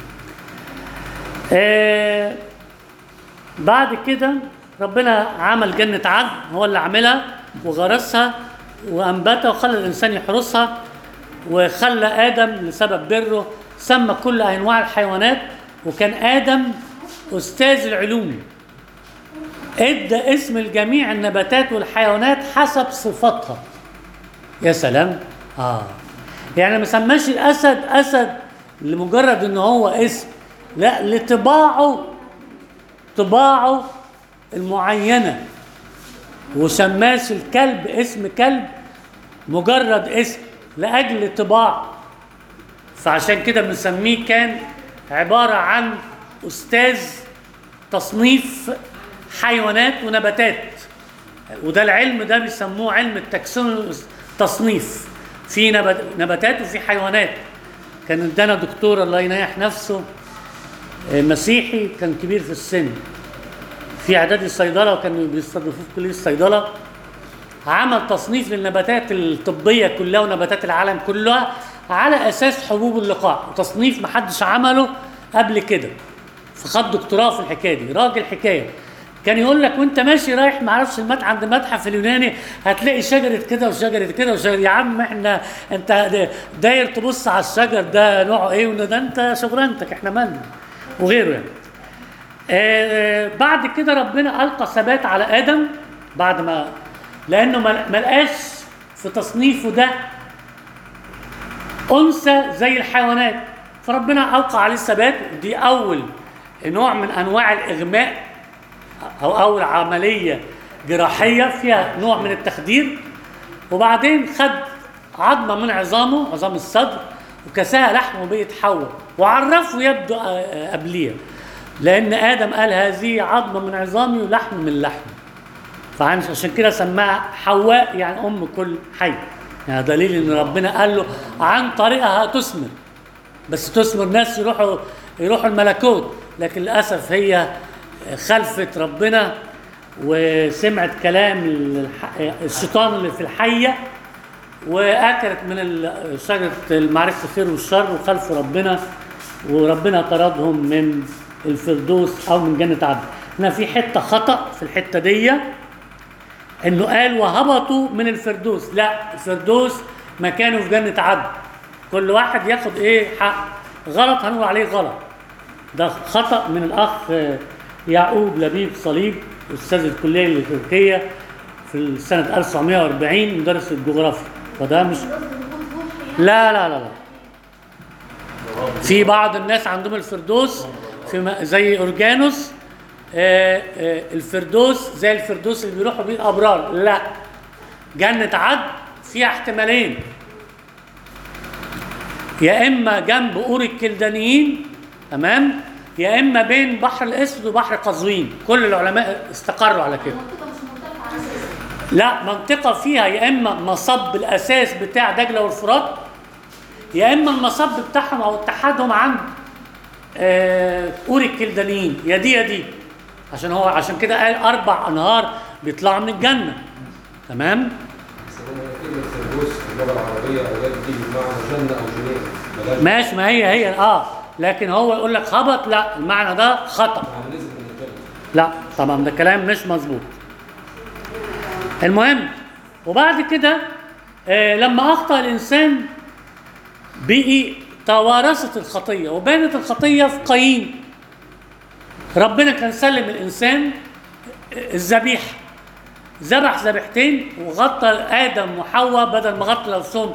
آه بعد كده ربنا عمل جنة عدن هو اللي عاملها وغرسها وأنبتها وخلى الإنسان يحرسها وخلى آدم لسبب بره سمى كل أنواع الحيوانات وكان آدم أستاذ العلوم ادى اسم لجميع النباتات والحيوانات حسب صفاتها يا سلام اه يعني ما سماش الاسد اسد لمجرد ان هو اسم لا لطباعه طباعه المعينه وسماش الكلب اسم كلب مجرد اسم لاجل طباع فعشان كده بنسميه كان عباره عن استاذ تصنيف حيوانات ونباتات وده العلم ده بيسموه علم التكسون تصنيف في نبات نباتات وفي حيوانات كان ادانا دكتور الله ينيح نفسه آه، مسيحي كان كبير في السن في اعدادي الصيدله وكانوا بيستضيفوه في كليه الصيدله عمل تصنيف للنباتات الطبيه كلها ونباتات العالم كلها على اساس حبوب اللقاح وتصنيف محدش عمله قبل كده فخد دكتوراه في الحكايه دي راجل حكايه كان يقول لك وانت ماشي رايح ما اعرفش المت عند المتحف اليوناني هتلاقي شجره كده وشجره كده وشجره يا عم احنا انت داير تبص على الشجر ده نوعه ايه وده ده انت شغلانتك احنا مالنا وغيره يعني آه بعد كده ربنا القى ثبات على ادم بعد ما لانه ما ما لقاش في تصنيفه ده انثى زي الحيوانات فربنا القى عليه الثبات دي اول نوع من انواع الاغماء او اول عمليه جراحيه فيها نوع من التخدير وبعدين خد عظمه من عظامه عظام الصدر وكساها لحم وبقت حواء وعرفه يبدو آه، آه، قبليه لان ادم قال هذه عظمه من عظامي ولحم من لحمي فعن- عشان كده سماها حواء يعني ام كل حي يعني دليل ان ربنا قال له عن طريقها تثمر بس تثمر ناس يروحوا يروحوا الملكوت لكن للاسف هي خلفت ربنا وسمعت كلام الح- الشيطان اللي في الحيه واكلت من ال- شجره معرفه الخير والشر وخلفوا ربنا وربنا طردهم من الفردوس او من جنه عدن هنا في حته خطا في الحته دي انه قال وهبطوا من الفردوس لا الفردوس مكانه في جنه عدن كل واحد ياخد ايه حق غلط هنقول عليه غلط ده خطا من الاخ آه، يعقوب لبيب صليب استاذ الكليه التركيه في سنه 1940 مدرس الجغرافيا فده مش لا لا لا لا في بعض الناس عندهم الفردوس في م- زي اورجانوس آه، آه، الفردوس زي الفردوس اللي بيروحوا بيه الابرار لا جنة عدن فيها احتمالين يا اما جنب اور الكلدانيين تمام يا اما بين بحر الاسود وبحر قزوين كل العلماء استقروا على كده المنطقة مش مرتفعة أساسا لا منطقة فيها يا إما مصب الأساس بتاع دجلة والفرات يا إما المصب بتاعهم أو اتحادهم عند آه، أور الكلدانيين يا دي يا دي عشان هو عشان كده قال أربع أنهار بيطلعوا من الجنة تمام يسمونها كلمة فردوس في اللغة العربية أولاد دي بمعنى جنة أو جنين ملاش ماشي ما هي هي اه لكن هو يقول لك هبط لا المعنى ده خطأ معنى نزل من الجنة لا طبعا ده كلام مش مظبوط المهم وبعد كده آه لما اخطا الانسان بقي توارثت الخطيه وبانت الخطيه في قايين ربنا كان سلم الانسان الذبيحه ذبح ذبيحتين وغطى ادم وحواء بدل ما غطى نفسهم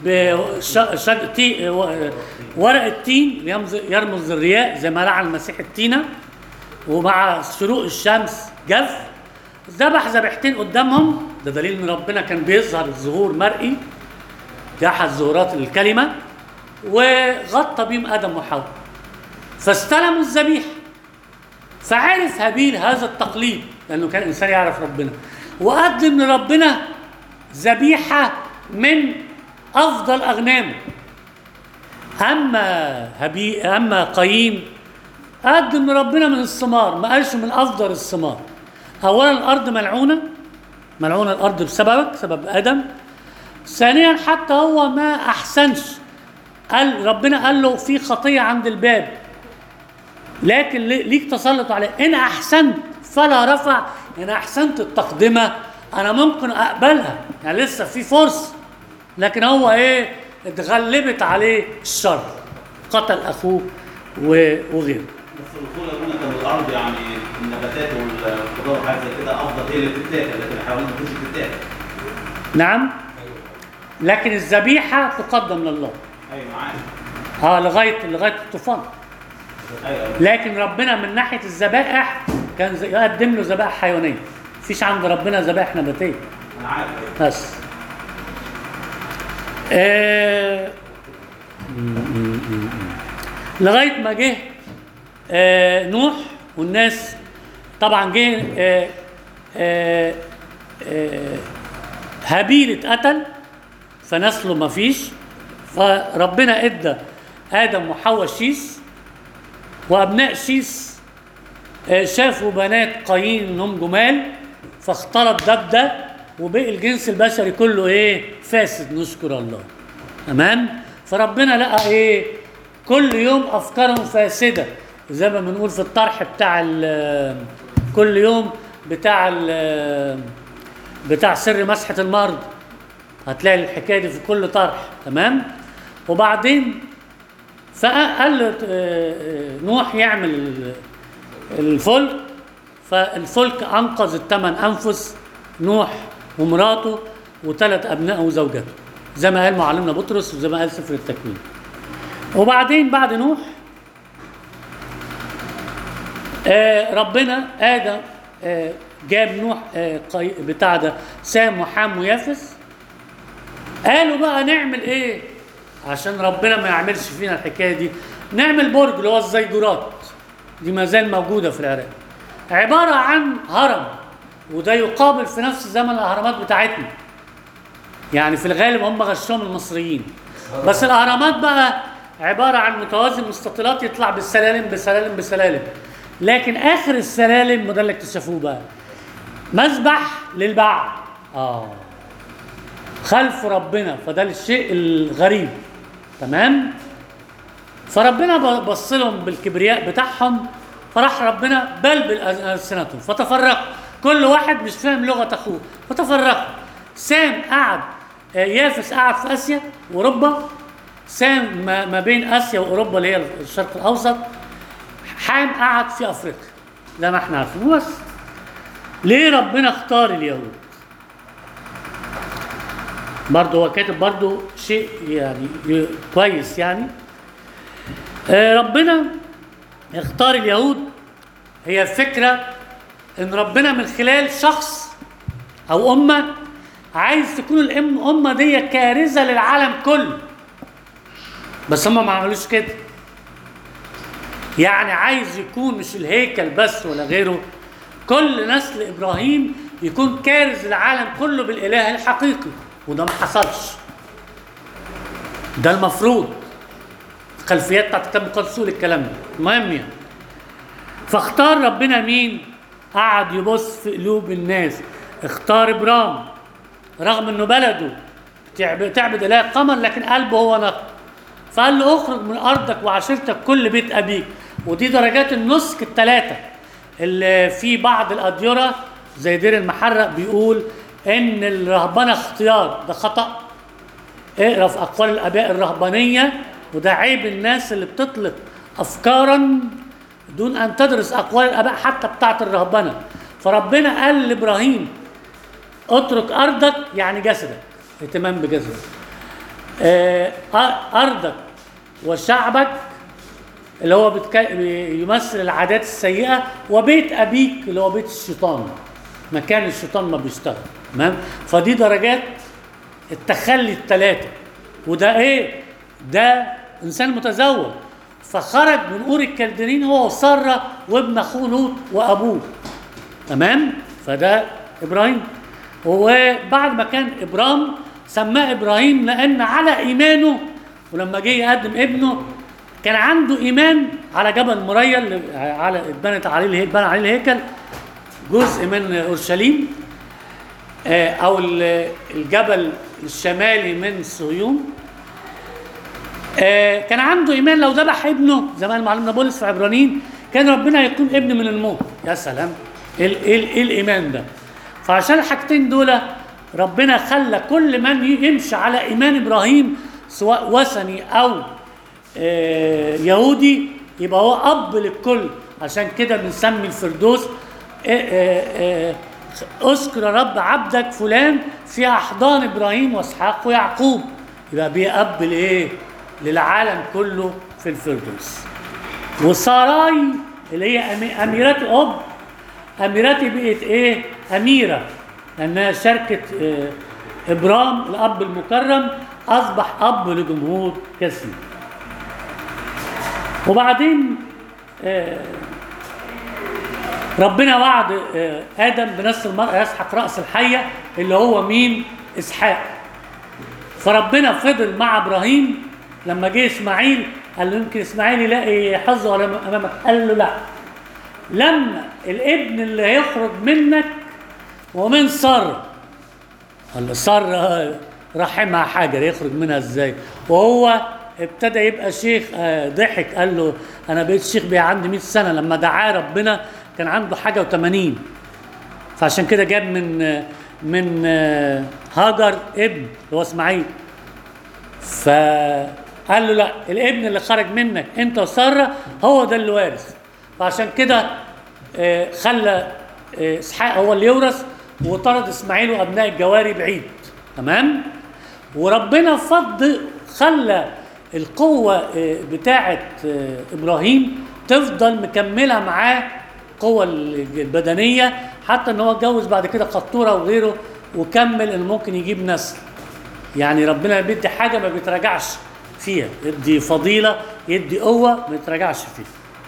ورق التين يرمز يرمز الرياء زي ما لعن المسيح التينه ومع شروق الشمس جف ذبح ذبيحتين قدامهم ده دليل ان ربنا كان بيظهر الظهور مرئي دي احد ظهورات الكلمه وغطى بيهم ادم وحواء فاستلموا الذبيحه فعرف هابيل هذا التقليد لانه كان انسان يعرف ربنا وقدم لربنا ذبيحه من افضل اغنامه اما هبي اما قايين قدم ربنا من الثمار ما قالش من افضل الثمار اولا الارض ملعونه ملعونه الارض بسببك سبب ادم ثانيا حتى هو ما احسنش قال ربنا قال له في خطيه عند الباب لكن لي- ليك تسلط عليه ان احسنت فلا رفع ان احسنت التقدمه انا ممكن اقبلها يعني لسه في فرصه لكن هو ايه اتغلبت عليه الشر قتل اخوه و- وغيره بس الوصول يقول كان الارض يعني النباتات والخضار وحاجات زي كده افضل هي اللي بتتاكل لكن الحيوانات ما بتكونش بتتاكل نعم لكن الذبيحه تقدم لله ايوه معاك اه لغايه لغايه الطوفان ايوه لكن ربنا من ناحيه الذبائح كان ز- يقدم له ذبائح حيوانيه مفيش عند ربنا ذبائح نباتيه انا عارف بس آه م- م- م- م. لغايه ما جه آه نوح والناس طبعا جه آه آه آه هابيل اتقتل فنسله ما فيش فربنا ادى ادم وحواء شيس وابناء شيس آه، شافوا بنات قايين انهم جمال فاختلط ده بده وبقي الجنس البشري كله ايه فاسد نشكر الله تمام فربنا لقى ايه كل يوم افكارهم فاسده زي ما بنقول في الطرح بتاع ال- كل يوم بتاع ال- بتاع سر مسحه المرض هتلاقي الحكايه دي في كل طرح تمام وبعدين فقال له، آه، آه، نوح يعمل ال- الفلك فالفلك انقذ الثمان انفس نوح ومراته وثلاث ابنائه وزوجته زي ما قال معلمنا بطرس وزي ما قال سفر التكوين وبعدين بعد نوح آه ربنا ادم آه جاب نوح آه قي- بتاع ده سام وحام ويافس قالوا بقى نعمل ايه عشان ربنا ما يعملش فينا الحكايه دي نعمل برج اللي هو الزيجورات دي ما زال موجوده في العراق عباره عن هرم وده يقابل في نفس زمن الاهرامات بتاعتنا يعني في الغالب هم غشهم المصريين بس الاهرامات بقى عباره عن متوازي مستطيلات يطلع بالسلالم بسلالم بسلالم لكن اخر السلالم وده اللي اكتشفوه بقى مذبح للبعل اه خلف ربنا فده الشيء الغريب تمام فربنا ب- بص لهم بالكبرياء بتاعهم فراح ربنا بلبل ألسنتهم فتفرقوا كل واحد مش فاهم لغة أخوه فتفرقوا سام قعد آه، يافس قعد في آسيا وأوروبا سام ما ما بين آسيا وأوروبا اللي هي الشرق الأوسط حام قعد في أفريقيا زي ما احنا عارفين بس ليه ربنا اختار اليهود برضه هو كاتب برضه شيء يعني ي- كويس يعني آه، ربنا اختار اليهود هي فكرة ان ربنا من خلال شخص او امة عايز تكون الام امة دي كارثة للعالم كله بس هم ما عملوش كده يعني عايز يكون مش الهيكل بس ولا غيره كل نسل ابراهيم يكون كارث للعالم كله بالاله الحقيقي وده ما حصلش ده المفروض الخلفيات بتاعت الكتاب المقدس تقول الكلام ده المهم يعني فاختار ربنا مين قعد يبص في قلوب الناس اختار ابرام رغم انه بلده تعب- تعبد اله القمر لكن قلبه هو نقي فقال له اخرج من ارضك وعشيرتك كل بيت ابيك ودي درجات النسك الثلاثه اللي في بعض الاديره زي دير المحرق بيقول ان الرهبنه اختيار ده خطأ اقرا في اقوال الاباء الرهبانيه وده عيب الناس اللي بتطلق افكارا دون ان تدرس اقوال الاباء حتى بتاعه الرهبنه فربنا قال لابراهيم اترك ارضك يعني جسدك اهتمام بجسدك آه، ارضك وشعبك اللي هو بتك... يمثل العادات السيئه وبيت ابيك اللي هو بيت الشيطان مكان الشيطان ما بيشتغل تمام فدي درجات التخلي الثلاثه وده ايه ده انسان متزوج فخرج من اور الكلدانيين هو وساره وابن اخوه لوط وابوه تمام فده ابراهيم وبعد ما كان ابرام سماه ابراهيم لان على ايمانه ولما جه يقدم ابنه كان عنده ايمان على جبل مريا اللي على اتبنت عليه الهيكل اتبنى عليه الهيكل جزء من اورشليم آه، او ال- الجبل الشمالي من صهيون آه، كان عنده ايمان لو ذبح ابنه زي ما قال معلمنا بولس في عبرانيين كان ربنا يكون ابن من الموت يا سلام ايه ال- ايه ال- إيه الايمان ده فعشان الحاجتين دول ربنا خلى كل من ي- يمشي على ايمان ابراهيم سواء وثني او آه، يهودي يبقى هو اب للكل عشان كده بنسمي الفردوس آه، آه، آه، اذكر يا رب عبدك فلان في احضان ابراهيم واسحاق ويعقوب يبقى بيأب لايه؟ للعالم كله في الفردوس وساراي اللي هي أمي- اميرتي اب اميرتي بقت ايه؟ اميره لانها شركه آه، ابرام الاب المكرم اصبح اب لجمهور كثير وبعدين آه، ربنا وعد آه، ادم بنفس المرأة يسحق راس الحيه اللي هو مين؟ اسحاق فربنا فضل مع ابراهيم لما جه اسماعيل قال له يمكن اسماعيل يلاقي حظه ولا امامك قال له لا لما الابن اللي هيخرج منك ومن ساره قال له ساره رحمها حجر يخرج منها ازاي وهو ابتدى يبقى شيخ آه، ضحك قال له انا بقيت شيخ بقى عندي 100 سنه لما دعاه ربنا كان عنده حاجه و80 فعشان كده جاب من آه، من آه، هاجر ابن اللي هو اسماعيل فقال له لا الابن اللي خرج منك انت وساره هو ده اللي وارث فعشان كده آه، خلى آه، اسحاق هو اللي يورث وطرد اسماعيل وابناء الجواري بعيد تمام وربنا فض خلى القوة آه، بتاعة آه، إبراهيم تفضل مكملة معاه القوة البدنية حتى إن هو اتجوز بعد كده قطورة وغيره وكمل إنه ممكن يجيب نسل يعني ربنا بيدي حاجة ما بيتراجعش فيها يدي فضيلة يدي قوة ما يتراجعش فيها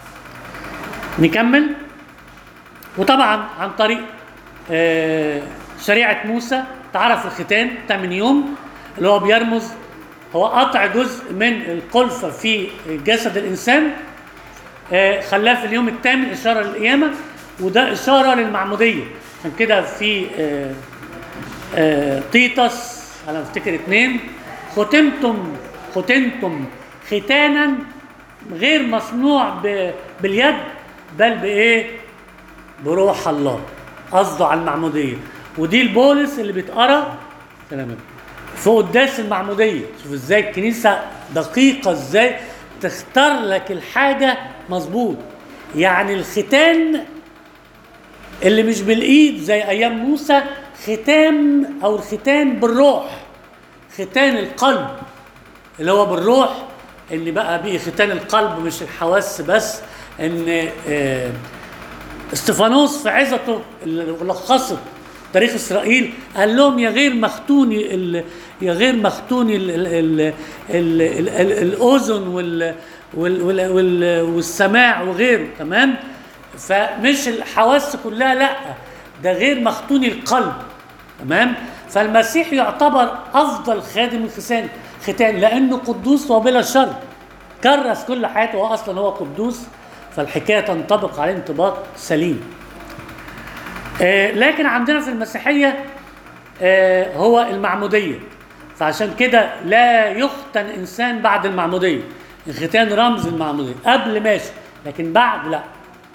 نكمل وطبعا عن طريق آه، شريعة موسى تعرف الختان 8 يوم اللي هو بيرمز هو قطع جزء من القلفة في جسد الإنسان آه، خلاه في اليوم الثامن إشارة للقيامة وده إشارة للمعمودية عشان كده في آه، آه، تيتس على ما افتكر اتنين ختمتم ختمتم ختانا غير مصنوع ب- باليد بل بايه؟ بروح الله قصده على المعموديه ودي البولس اللي بيتقرا سلام عليكم. في قداس المعموديه شوف ازاي الكنيسه دقيقه ازاي تختار لك الحاجه مظبوط يعني الختان اللي مش بالايد زي ايام موسى ختام او الختان بالروح ختان القلب اللي هو بالروح اللي بقى بيه ختان القلب مش الحواس بس ان آه، استفانوس في عظته اللي لخصت تاريخ اسرائيل قال لهم يا غير مختوني ال- يا غير مختوني ال ال ال ال ال ال الاذن وال وال وال وال والسماع وغيره تمام فمش الحواس كلها لا ده غير مختوني القلب تمام فالمسيح يعتبر افضل خادم الختان ختان لانه قدوس وبلا شر كرس كل حياته هو اصلا هو قدوس فالحكايه تنطبق عليه انطباق سليم آه، لكن عندنا في المسيحيه آه، هو المعموديه فعشان كده لا يختن انسان بعد المعموديه الختان رمز المعموديه قبل ماشي لكن بعد لا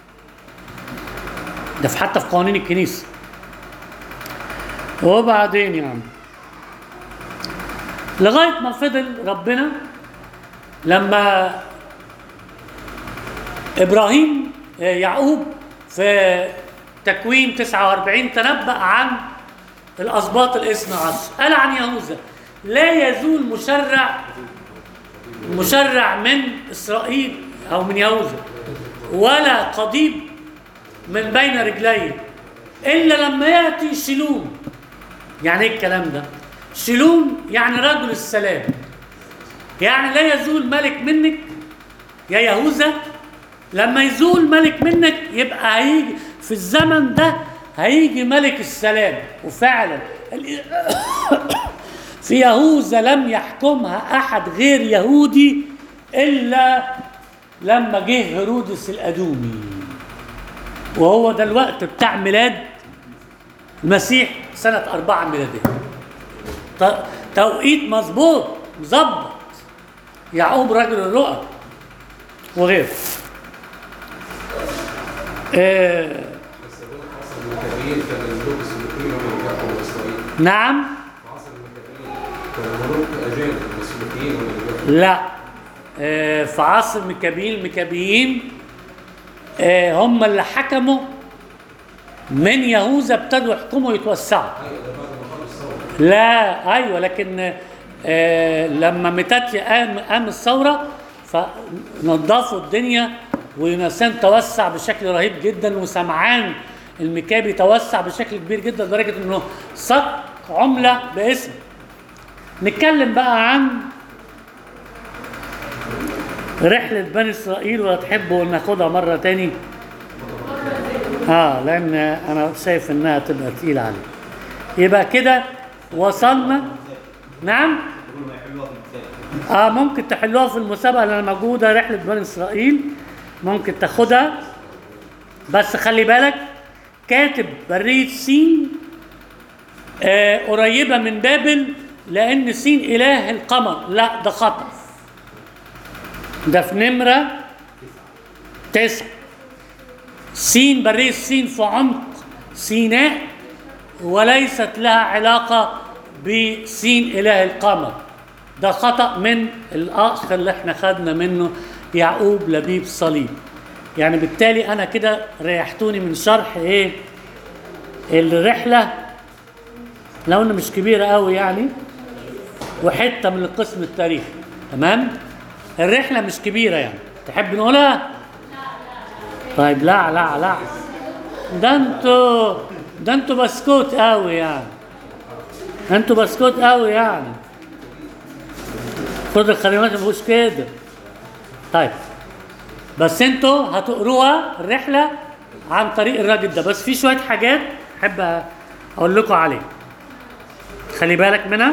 ده في حتى في قوانين الكنيسه وبعدين يا عم لغايه ما فضل ربنا لما ابراهيم آه، يعقوب في تكوين 49 تنبأ عن الاسباط الاثنى عشر قال عن يهوذا لا يزول مشرع مشرع من اسرائيل او من يهوذا ولا قضيب من بين رجليه الا لما ياتي شلوم يعني ايه الكلام ده شلوم يعني رجل السلام يعني لا يزول ملك منك يا يهوذا لما يزول ملك منك يبقى هيجي في الزمن ده هيجي ملك السلام وفعلا ال- في يهوذا لم يحكمها احد غير يهودي الا لما جه هيرودس الادومي وهو ده الوقت بتاع ميلاد المسيح سنة أربعة ميلادية ت- توقيت مظبوط مظبط يعقوب رجل الرؤى وغيره آه بس أقول في عصر المكابين كان الملوك السلوكيين هم اللي بيحكموا اسرائيل نعم في عصر المكابين كان الملوك اجانب السلوكيين هم اللي بيحكموا لا آه في عصر مكابيين المكابيين آه هم اللي حكموا من يهوذا ابتدوا يحكموا يتوسعوا ايوه ده بعد ما خلص الثوره لا ايوه لكن آه لما ميتاتيا قام قام الثوره فنظفوا الدنيا ويونسان توسع بشكل رهيب جدا وسمعان المكابي توسع بشكل كبير جدا لدرجه انه صك عمله باسم نتكلم بقى عن رحلة بني إسرائيل ولا تحبوا ناخدها مرة تاني؟ اه لأن أنا شايف إنها تبقى تقيلة عليك. يبقى كده وصلنا نعم يقولوا يحلوها في المثال اه ممكن تحلوها في المسابقه اللي موجوده رحله بني اسرائيل ممكن تاخدها بس خلي بالك كاتب بريه سين آه قريبه من بابل لان سين اله القمر لا ده خطا ده في نمره تسعه سين بريه سين في عمق سيناء وليست لها علاقه بسين اله القمر ده خطأ من الأخ اللي احنا خدنا منه يعقوب لبيب صليب يعني بالتالي أنا كده ريحتوني من شرح إيه الرحلة لو إنه مش كبيرة قوي يعني وحتة من القسم التاريخي تمام الرحلة مش كبيرة يعني تحب نقولها طيب لا لا لا ده انتوا ده انتوا بسكوت قوي يعني انتوا بسكوت قوي يعني خد الخدمات ما فيهوش كده طيب بس انتوا هتقروها الرحله عن طريق الراجل ده بس في شويه حاجات احب اقول لكم عليها خلي بالك منها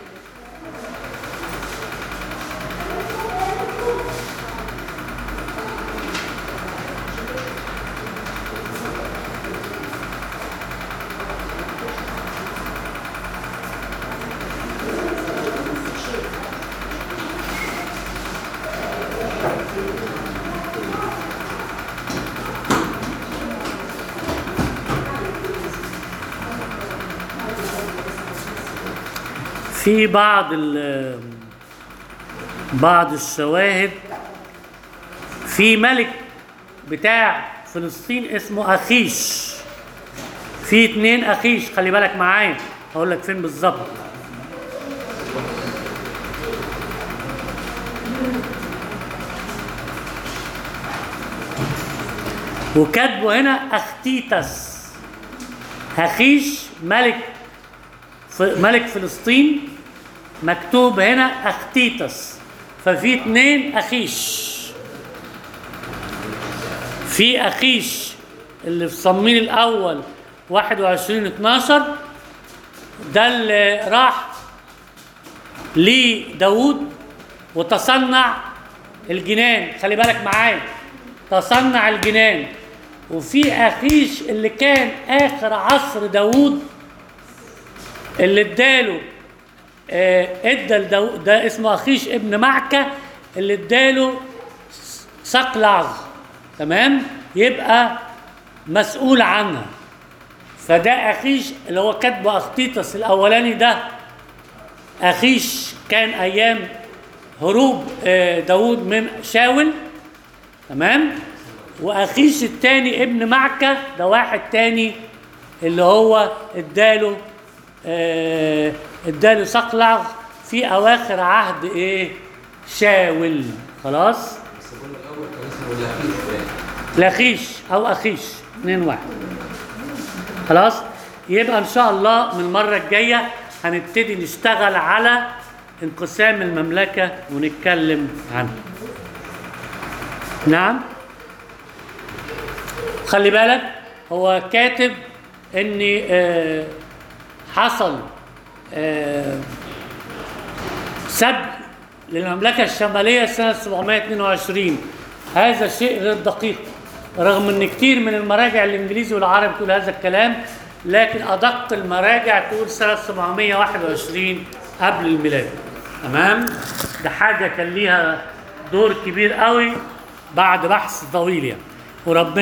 في بعض ال- بعض الشواهد في ملك بتاع فلسطين اسمه اخيش في اتنين اخيش خلي بالك معايا هقول لك فين بالظبط وكاتبه هنا اختيتس اخيش ملك ف- ملك فلسطين مكتوب هنا اختيتس ففي اتنين اخيش في اخيش اللي في صمويل الاول 21 12 ده اللي راح لداود وتصنع الجنان خلي بالك معايا تصنع الجنان وفي اخيش اللي كان اخر عصر داود اللي اداله آه، ادى لداو- ده اسمه اخيش ابن معكه اللي اداله صقلع تمام يبقى مسؤول عنها فده اخيش اللي هو كاتبه اختيطس الاولاني ده اخيش كان ايام هروب آه، داود من شاول تمام واخيش التاني ابن معكه ده واحد تاني اللي هو اداله آه، اداله صقلع في اواخر عهد ايه شاول خلاص بس الجول الاول كان اسمه لاخيش باين لخيش او اخيش اتنين واحد خلاص يبقى ان شاء الله من المره الجايه هنبتدي نشتغل على انقسام المملكه ونتكلم عنه نعم خلي بالك هو كاتب ان آه، حصل آه، سد للمملكة الشمالية سنة 722 هذا شيء غير دقيق رغم ان كتير من المراجع الانجليزي والعربي تقول هذا الكلام لكن ادق المراجع تقول سنة 721 قبل الميلاد تمام ده حاجة كان ليها دور كبير قوي بعد بحث طويل يعني وربنا